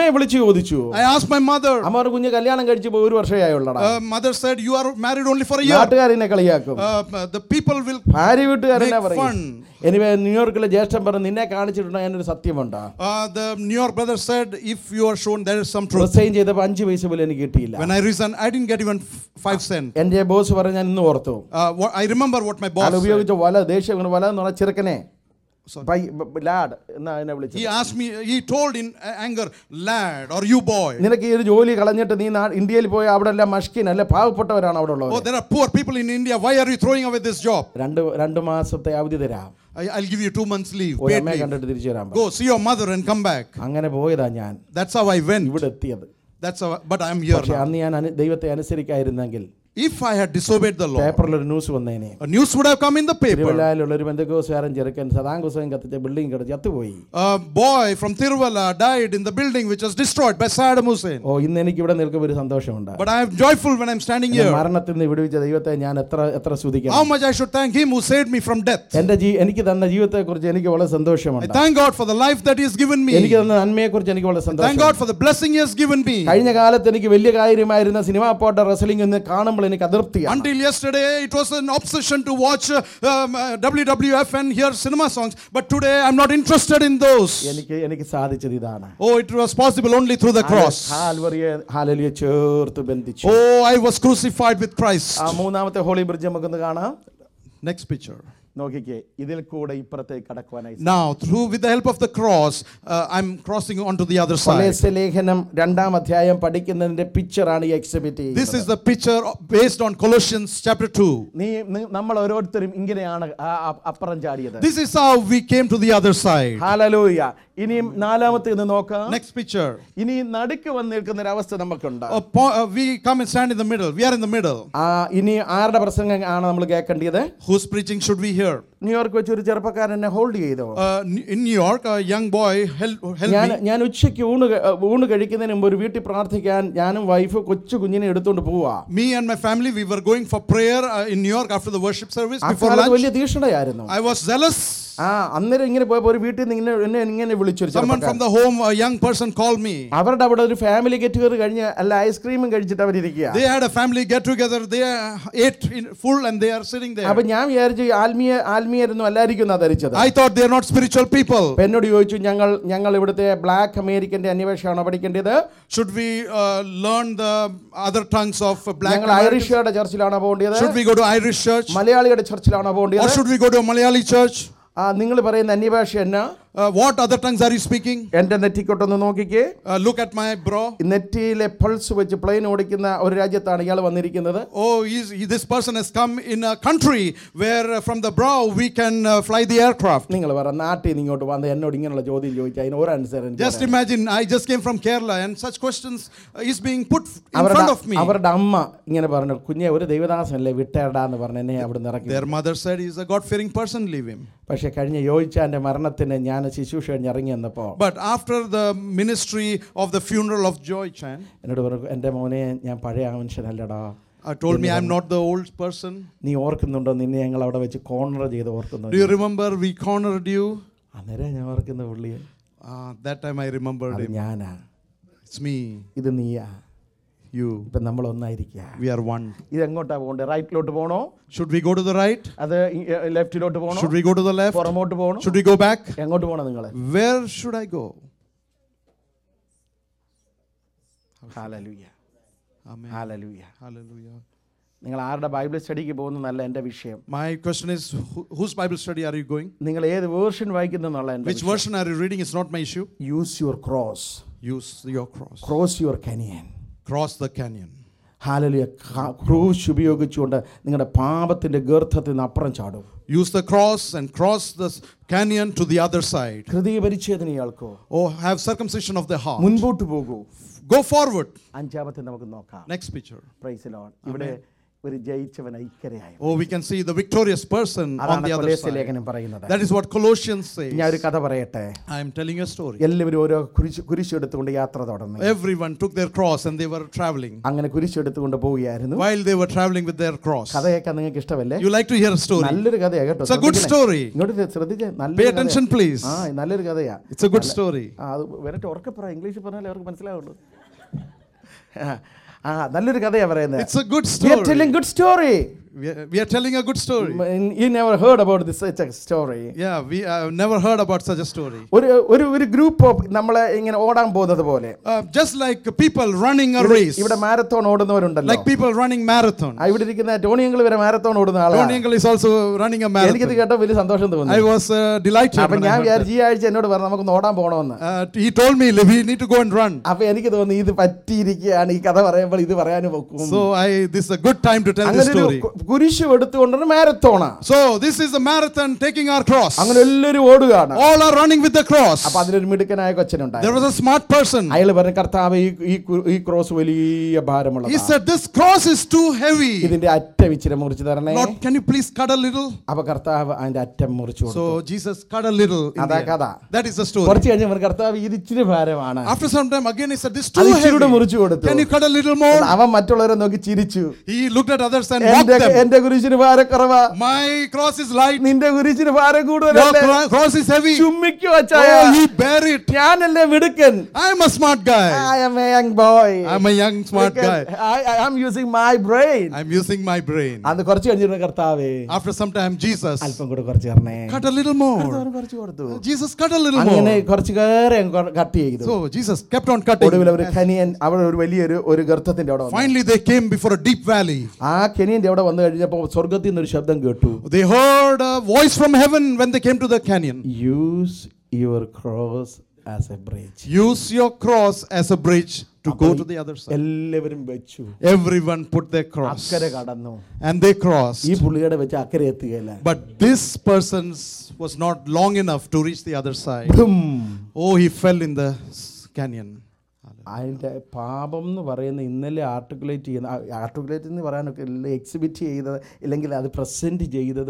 ചോദിച്ചു I asked my mother. അമ്മ പറഞ്ഞു കുഞ്ഞ് കല്യാണം കഴിച്ച് പോയി ഒരു വർഷമേ ആയുള്ളടാ Uh, mother said, You are married only for a year. നാട്ടുകാരെന്നെ കളിയാക്കും Uh, the people will. ഭാര്യ വീട്ടുകാരെന്നാ Make പറയും fun. എനിവേ ന്യൂയോർക്കിലെ ജ്യേഷ്ഠൻ പറഞ്ഞു നിന്നെ കാണിച്ചിട്ടുണ്ടോ ഞാനൊരു സത്യമുണ്ടോ Uh, the New York brother said, If you are shown, there is some truth. Resign ചെയ്തപ്പോൾ അഞ്ച് പൈസ പോലും എനിക്ക് കിട്ടിയില്ല When I resigned, I didn't get even f- five cents. എന്റെ ബോസ് പറഞ്ഞ് ഞാൻ ഇന്ന് ഓർത്തു Uh, what, I remember what my ഞാൻ boss said. ഉപയോഗിച്ച വല ദേഷ്യം കൊണ്ട് വല എന്ന് പറഞ്ഞാൽ ചെറുക്കനെ Sorry. പൈ- ബ- ബ- ലാഡ് എന്നാ അതിനെ വിളിച്ചത് He asked me, he told in uh, anger, lad or you boy. നിനക്ക് ഈ ഒരു ജോലി കളഞ്ഞിട്ട് നീ നാ- ഇന്ത്യയിൽ പോയി അവിടെ എല്ലാം മഷ്കിൻ അല്ലെ പാവപ്പെട്ടവരാണ് അവിടെ Oh, ഉള്ളത് there are poor people in India. Why are you throwing away this job? രണ്ട് രണ്ട് മാസത്തെ അവധി തരാം I, I'll give you two months leave. പോയി Paid അമ്മയെ leave. കണ്ടിട്ട് തിരിച്ചു വരാൻ പറ. Go see your mother and come back. അങ്ങനെ പോയതാ ഞാൻ That's how I went. ഇവിടെ എത്തിയത് That's how. But I'm here പക്ഷെ now. അന്ന് ഞാൻ അനു- ദൈവത്തെ അനുസരിക്കായിരുന്നെങ്കിൽ If I had disobeyed the law, പേപ്പറിൽ ഒരു ന്യൂസ് വന്നേനെ a news would have come in the paper. തിരുവല്ലായിലുള്ള ഒരു ബന്ധുക്കോസുകാരൻ ചെറുക്കൻ സദാം ഹുസൈൻ കത്തിച്ച ബിൽഡിംഗ് കിടച്ച് ചത്തുപോയി A boy from Tiruvalla died in the building which was destroyed by Saddam Hussein. ഓ ഇന്ന് എനിക്ക് ഇവിടെ നിൽക്കുമ്പോൾ ഒരു സന്തോഷമുണ്ട് But I am joyful when I'm standing എന്നെ here. മരണത്തിൽ നിന്ന് വിടുവിച്ച ദൈവത്തെ ഞാൻ എത്ര എത്ര How സ്തുതിക്കണം much I should thank Him who saved me from death. എന്റെ ജീ എനിക്ക് തന്ന ജീവിതത്തെ കുറിച്ച് എനിക്ക് വളരെ I സന്തോഷമുണ്ട് thank God for the life that He has given എനിക്ക് me. തന്ന നന്മയെ കുറിച്ച് എനിക്ക് വളരെ Thank സന്തോഷം God for the blessing He has given me. കഴിഞ്ഞ കാലത്ത് എനിക്ക് വലിയ കാര്യമായിരുന്ന സിനിമാ പോട്ട റെസ്ലിംഗ് എന്ന് കാണുമ്പോൾ എനിക്ക് അതിർത്തിയാണ് Until yesterday, it was an obsession to watch uh, um, uh, WWF and hear cinema songs. But today, I'm not interested in those. എനിക്ക് എനിക്ക് സാധിച്ചത് ഇതാണ് Oh, it was possible only through the cross. ഹാൽവറിയെ ഹാലലിയെ ചേർത്ത് ബന്ധിച്ചു Oh, I was crucified with Christ. ആ മൂന്നാമത്തെ holy bridge നമുക്കൊന്ന് കാണാം Next picture. നോക്കിക്കേ ഇതിൽ കൂടെ ഇപ്പുറത്തേക്ക് കടക്കുവാനായി Now, through with the help of the cross, uh, I'm crossing onto the other side. കൊലേസ്യ ലേഖനം രണ്ടാം അധ്യായം പഠിക്കുന്നതിന്റെ പിക്ചറാണ് ഈ exhibit This is the picture based on Colossians chapter 2. നീ നി- നമ്മൾ ഓരോരുത്തരും ഇങ്ങനെയാണ് ആ- ആ- അപ്പുറം ചാടിയത് This is how we came to the other side. Hallelujah ഇനിയും നാലാമത്തെ ഇത് നോക്കാം Next picture. ഇനി നടുക്ക് വന്ന് നിൽക്കുന്ന ഒരു അവസ്ഥ നമുക്കുണ്ട് A po- uh, we come and stand in the middle. We are in the middle. ആ ഇനി ആരുടെ പ്രസംഗം ആണ് നമ്മൾ കേൾക്കേണ്ടത് Whose preaching should we hear? New York വെച്ച് ഒരു ചെറുപ്പക്കാരൻ എന്നെ ഹോൾഡ് ചെയ്തോ Uh, in New York, a young boy held, held ഞാൻ me. ഞാൻ ഉച്ചയ്ക്ക് ഊണ് ക- ഊണ് കഴിക്കുന്നതിന് മുമ്പ് ഒരു വീട്ടിൽ പ്രാർത്ഥിക്കാൻ ഞാനും വൈഫ് കൊച്ചു കുഞ്ഞിനെ എടുത്തുകൊണ്ട് പോവാ Me and my family, we were going for prayer uh, in New York after the worship service ആ before കാലത്ത് lunch. വലിയ തീക്ഷണയായിരുന്നു I was zealous. ആ അന്നേരം ഇങ്ങനെ പോയപ്പോ ഒരു വീട്ടിൽ നിന്ന് ഇങ്ങനെ എന്നെ ഇങ്ങനെ വിളിച്ചൊരു Someone from the home, a young person called me. അവരുടെ അവിടെ ഒരു ഫാമിലി ഗെറ്റ് ടുഗദർ കഴിഞ്ഞ് അല്ല ഐസ്ക്രീമും കഴിച്ചിട്ട് അവരിയ്ക്കുക They had a family get together. They uh, ate in full and they are sitting there. അപ്പൊ ഞാൻ വിചാരിച്ചു ആത്മീയ ആത്മീയരൊന്നും അല്ലായിരിക്കും എന്നാ ധരിച്ചത് I thought they are not spiritual people. അപ്പൊ എന്നോട് ചോദിച്ചു ഞങ്ങൾ ഞങ്ങൾ ഇവിടുത്തെ ബ്ലാക്ക് അമേരിക്കന്റെ അന്വേഷണമാണോ പഠിക്കേണ്ടത് Should we uh, learn the other tongues of uh, black ഞങ്ങൾ Americans? ഐറിഷുകാരുടെ ചർച്ചിലാണോ പോകേണ്ടത് Should we go to Irish church? മലയാളിയുടെ ചർച്ചിലാണോ Or പോകേണ്ടത് should we go to a Malayali church? ആ നിങ്ങൾ പറയുന്ന അന്യഭാഷ എന്നാ Uh, what other tongues are you speaking? എന്റെ നെറ്റിക്കൊട്ടൊന്ന് നോക്കിക്കേ Uh, look at my bro. നെറ്റിയിലെ പൾസ് വെച്ച് പ്ലെയിൻ ഓടിക്കുന്ന ഒരു രാജ്യത്താണ് ഇയാൾ വന്നിരിക്കുന്നത് Oh, he's, he, this person has come in a country where uh, from the brow we can uh, fly the aircraft. നിങ്ങൾ പറ നാട്ടിൽ നിന്ന് ഇങ്ങോട്ട് വന്ന് എന്നോട് ഇങ്ങനെയുള്ള ചോദ്യം ചോദിച്ചാൽ അതിന് ഒരു answer Just imagine, I just came from Kerala and such questions uh, is being put in front അവരുടെ of me. അവരുടെ അമ്മ ഇങ്ങനെ പറഞ്ഞു കുഞ്ഞെ ഒരു ദൈവദാസനല്ലേ വിട്ടേടാ എന്ന് പറഞ്ഞ് എന്നെ അവിടെ നിന്ന് ഇറക്കി Their mother said he's a God fearing person, leave him. പക്ഷെ കഴിഞ്ഞ യോജിച്ചാന്റെ മരണത്തിന് ഞാൻ ശുശ്രൂഷ കഴിഞ്ഞ് ഇറങ്ങി വന്നപ്പോൾ But after the ministry of the funeral of Joy Chan, എന്നോട് പറഞ്ഞു എൻ്റെ മോനെ ഞാൻ പഴയ മനുഷ്യനല്ലടാ uh, told me I'm not the old person. നീ ഓർക്കുന്നുണ്ടോ നിന്നെ ഞങ്ങൾ അവിടെ വെച്ച് കോർണർ ചെയ്ത് Do ഓർക്കുന്നു you remember we cornered you? അന്നേരം ഞാൻ ഓർക്കുന്ന പുള്ളിയെ Uh, that time I remembered അത് him. ഞാനാ It's me, ഇത് നീയാ you. ഇപ്പം നമ്മൾ ഒന്നായിരിക്കുക We are one. ഇത് എങ്ങോട്ടാ പോകണ്ടേ റൈറ്റിലോട്ട് പോകണോ Should we go to the right? അത് ലെഫ്റ്റിലോട്ട് പോകണോ Should we go to the left? പുറമോട്ട് പോകണോ Should we go back? എങ്ങോട്ട് പോകണം നിങ്ങൾ Where should I go? Hallelujah Amen. Hallelujah Hallelujah. നിങ്ങൾ ആരുടെ ബൈബിൾ സ്റ്റഡിക്ക് പോകുന്നതല്ല എൻ്റെ വിഷയം My question is who, whose Bible study are you going? നിങ്ങൾ ഏത് വേർഷൻ വായിക്കുന്നു എന്നുള്ള എൻ്റെ Which version are you reading? It's not my issue. Use your cross Use your cross. Cross your canyon Cross the canyon. ഹാലലിയ ക്രൂശ് ഉപയോഗിച്ചുകൊണ്ട് നിങ്ങളുടെ പാപത്തിന്റെ ഗർത്തത്തിൽ നിന്ന് അപ്പുറം ചാടും Use the cross and cross the s- canyon to the other side. ഹൃദയ പരിച്ഛേദന ഇയാൾക്കോ Oh, have circumcision of the heart. മുൻപോട്ട് പോകൂ Go forward. അഞ്ചാമത്തെ നമുക്ക് നോക്കാം Next picture. പ്രൈസ് ലോൺ ഇവിടെ ഒരു ജയിച്ചവൻ ഐക്യരയായ Oh, we can see the victorious person on അതാണ് the other കൊലേസ്യ side. ലേഖനം പറയുന്നത് That is what Colossians says. ഞാൻ ഒരു കഥ പറയട്ടെ I am telling a story. എല്ലാവരും ഓരോ കുരിശ് കുരിശെടുത്തുകൊണ്ട് യാത്ര തുടർന്നു Everyone took their cross and they were traveling. അങ്ങനെ കുരിശെടുത്തുകൊണ്ട് പോവുകയായിരുന്നു While they were traveling with their cross. കഥ കേൾക്കാൻ നിങ്ങൾക്ക് ഇഷ്ടമല്ലേ You like to hear a story? നല്ലൊരു കഥയാ കേട്ടോ It's a good ശ്രദ്ധിക്കണേ. story. ഇങ്ങോട്ട് ശ്രദ്ധിച്ചേ Pay നല്ലൊരു attention, കഥയാ. please. ആ നല്ലൊരു കഥയാ It's a good story. ആ അത് വരട്ടെ ഉറക്കെ പറ ഇംഗ്ലീഷിൽ പറഞ്ഞാലേ അവർക്ക് മനസ്സിലാവുള്ളൂ ആ, ആ നല്ലൊരു കഥയാ പറയുന്നത് It's a good We are story. telling good story. We are, we are telling a good story. You never heard about this such a story. Yeah, we have never heard about such a story. ഒരു ഒരു ഒരു group of നമ്മളെ ഇങ്ങനെ ഓടാൻ പോകുന്നത് പോലെ Uh, just like people running a race, ഇവിടെ marathon ഓടുന്നവരുണ്ടല്ലോ like people running marathon. ആ, ഇവിടെ ഇരിക്കുന്ന ടോണിയങ്ങൾ വരെ മാരത്തോൺ ഓടുന്ന Tony ആളാണ് Uncle is also running a എനിക്കിത് marathon. കേട്ടോ വലിയ സന്തോഷം I തോന്നി was uh, delighted. അപ്പൊ when I ഞാൻ heard വിചാരിച്ചു ഈ ആഴ്ച എന്നോട് പറഞ്ഞു നമുക്കൊന്ന് ഓടാൻ പോകണമെന്ന് that. Uh, he told me we need to go and run. അപ്പൊ എനിക്ക് തോന്നി ഇത് പറ്റിയിരിക്കുകയാണ് ഈ കഥ പറയുമ്പോൾ ഇത് പറയാനും വെക്കും So I this is a good time to tell this അങ്ങനെ ഒരു story. കു- കുരിശ് എടുത്തുകൊണ്ടൊരു മാരത്തോണാ So this is a marathon taking our cross. അങ്ങനെ എല്ലാവരും ഓടുകയാണ് All are running with the cross. അപ്പൊ അതിലൊരു മിടുക്കനായ There കൊച്ചനുണ്ടായി was a smart person. അയാൾ പറഞ്ഞു കർത്താവ് ഈ ഈ കു- ഈ ക്രോസ് വലിയ ഭാരമുള്ള He said, This cross is too heavy. ഇതിന്റെ അറ്റം ഇച്ചിരി മുറിച്ച് തരണേ Lord, can you please cut a little? അപ്പൊ കർത്താവ് അതിന്റെ അറ്റം മുറിച്ചു കൊടുത്തു So Jesus cut a little. in അതാ the end. കഥ That is the story. കുറച്ച് കഴിഞ്ഞ് പറഞ്ഞു കർത്താവ് ഇത് ഇച്ചിരി ഭാരമാണ് After some time, again he said, This is അത് too ഇച്ചിരി heavy. മുറിച്ചു കൊടുത്തു Can you cut a little more? അവൻ മറ്റുള്ളവരെ നോക്കി ചിരിച്ചു He looked at others and mocked എന്റെ them. എന്റെ കുരിശിന് ഭാരക്കുറവാ My cross is light. നിന്റെ കുരിശിന് ഭാരം Your കൂടുതലല്ലേ cro- cross is heavy. ചുമ്മിക്കോ അച്ചായ Oh, you bear it. ഞാനല്ലേ മിടുക്കൻ I am a smart guy. I am a young boy. I'm a young smart guy. I, I am using my brain. I'm using my brain. അന്ന് കുറച്ച് കഴിഞ്ഞിരുന്ന കർത്താവേ After some time, Jesus അല്പം കൂടെ കുറച്ച് തരണേ cut a little more. കർത്താവ് കുറച്ച് കൊടുത്തു Jesus cut a little അങ്ങനെ more. കുറച്ച് കയറി കട്ട് ചെയ്തു So Jesus kept on cutting. ഒടുവിൽ ഒരു ഖനിയൻ അവിടെ ഒരു വലിയൊരു ഒരു ഗർത്തത്തിന്റെ അവിടെ വന്നു Finally, they came before a deep valley. ആ കെനിയന്റെ അവിടെ വന്നു കഴിഞ്ഞപ്പോൾ സ്വർഗത്തിൽ നിന്ന് ഒരു ശബ്ദം കേട്ടു They heard a voice from heaven when they came to the canyon. Use your cross as a bridge Use your cross as a bridge to go to the other side. എല്ലാവരും വെച്ചു Everyone put their cross അക്കരെ കടന്നു and they crossed. ഈ പുള്ളിയുടെ വെച്ച് അക്കരെ എത്തുകയില്ല But this person's was not long enough to reach the other side. ധും. Oh, he fell in the s- canyon. അതിൻ്റെ പാപം എന്ന് പറയുന്ന ഇന്നലെ ആർട്ടിക്കുലേറ്റ് ചെയ്യുന്ന ആർട്ടിക്കുലേറ്റ് എന്ന് പറയാനൊക്കെ എക്സിബിറ്റ് ചെയ്തത് ഇല്ലെങ്കിൽ അത് പ്രസൻറ്റ് ചെയ്തത്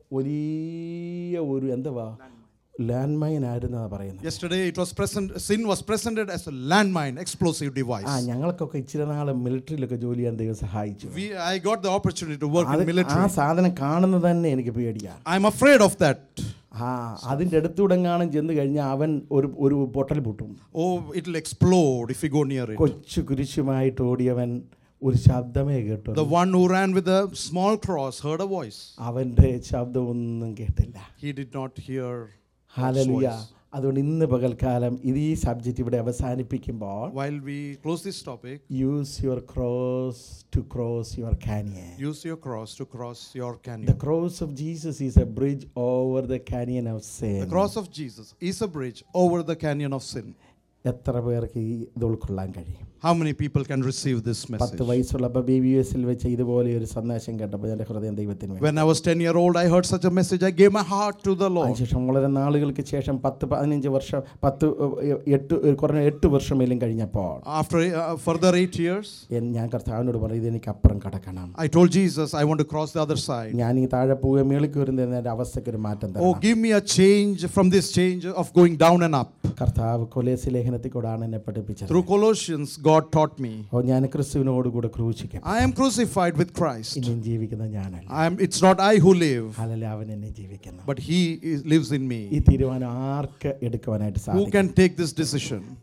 വലിയ ഒരു എന്തുവാ ലാൻഡ് മൈൻ ആയിരുന്നാ പറയുന്നത് Yesterday, it was present. Sin was presented as a landmine, explosive ആ device. ഞങ്ങൾക്കൊക്കെ ഇച്ചിരി നാൾ മിലിറ്ററിയിലൊക്കെ ജോലി ചെയ്യാൻ ദൈവം സഹായിച്ചു We, I got the opportunity to work അത് in ആ military. സാധനം കാണുന്നത് തന്നെ എനിക്ക് പേടിയാണ് I'm afraid of that. ആ അതിൻ്റെ അടുത്തൂടെങ്ങാനും ചെന്ന് കഴിഞ്ഞാൽ അവൻ ഒരു ഒരു പൊട്ടൽ പൊട്ടും Oh, it'll explode if we go near it. കൊച്ചു കുരിശുമായിട്ട് ഓടിയവൻ ഒരു ശബ്ദമേ കേട്ടു The one who ran with a small cross heard a voice. അവൻ്റെ ശബ്ദമൊന്നും കേട്ടില്ല He did not hear God's hallelujah voice. അതുകൊണ്ട് ഇന്ന് പകൽക്കാലം ഇത് ഈ സബ്ജക്റ്റ് ഇവിടെ അവസാനിപ്പിക്കുമ്പോൾ While we close this topic, use your cross to cross your canyon use your cross to cross your the canyon. Cross of Jesus is a bridge over the canyon of The same cross of Jesus is a bridge over the canyon of sin. എത്ര പേർക്ക് ഈ ഇത് ഉൾക്കൊള്ളാൻ കഴിയും How many people can receive this പത്ത് message? വയസ്സുള്ളപ്പോൾ B B എസിൽ വെച്ച് ഇതുപോലെ ഒരു സന്ദേശം കേട്ടപ്പോൾ എൻ്റെ ഹൃദയം ദൈവത്തിന് വേണ്ടി When I was 10 year old, I heard such a message. I gave my heart to the Lord. അതിനുശേഷം വളരെ നാളുകൾക്ക് ശേഷം പത്ത് പതിനഞ്ച് വർഷം പത്ത് ഏഹ്, എട്ട് ഏഹ്, കുറഞ്ഞ എട്ട് വർഷമേലും കഴിഞ്ഞപ്പോൾ After uh, further eight years, എൻ- ഞാൻ കർത്താവിനോട് പറയും ഇതെനിക്ക് അപ്പുറം കടക്കണം I told Jesus, I want to cross the other side. ഞാൻ ഈ താഴെ പോവുക മേളിക്ക് വരുന്ന എൻ്റെ അവസ്ഥയ്ക്ക് ഒരു മാറ്റം Oh, തരണം give me a change from this change of going down and up. കർത്താവ് കൊലേസ് ലേഖനത്തിൽ കൂടാണ് എന്നെ പഠിപ്പിച്ചത് Through Colossians, God taught me. ഓ ഞാൻ ക്രിസ്തുവിനോട് കൂടെ ക്രൂശിക്കും I am crucified with Christ. ഇനിയും ജീവിക്കുന്ന ഞാനല്ല I am, it's not I who live, അല്ലല്ല അവൻ എന്നെ ജീവിക്കുന്നു but He is, lives in ഈ me. തീരുമാനം ആർക്ക് എടുക്കുവാനായിട്ട് Who സാധിക്കും can take this decision?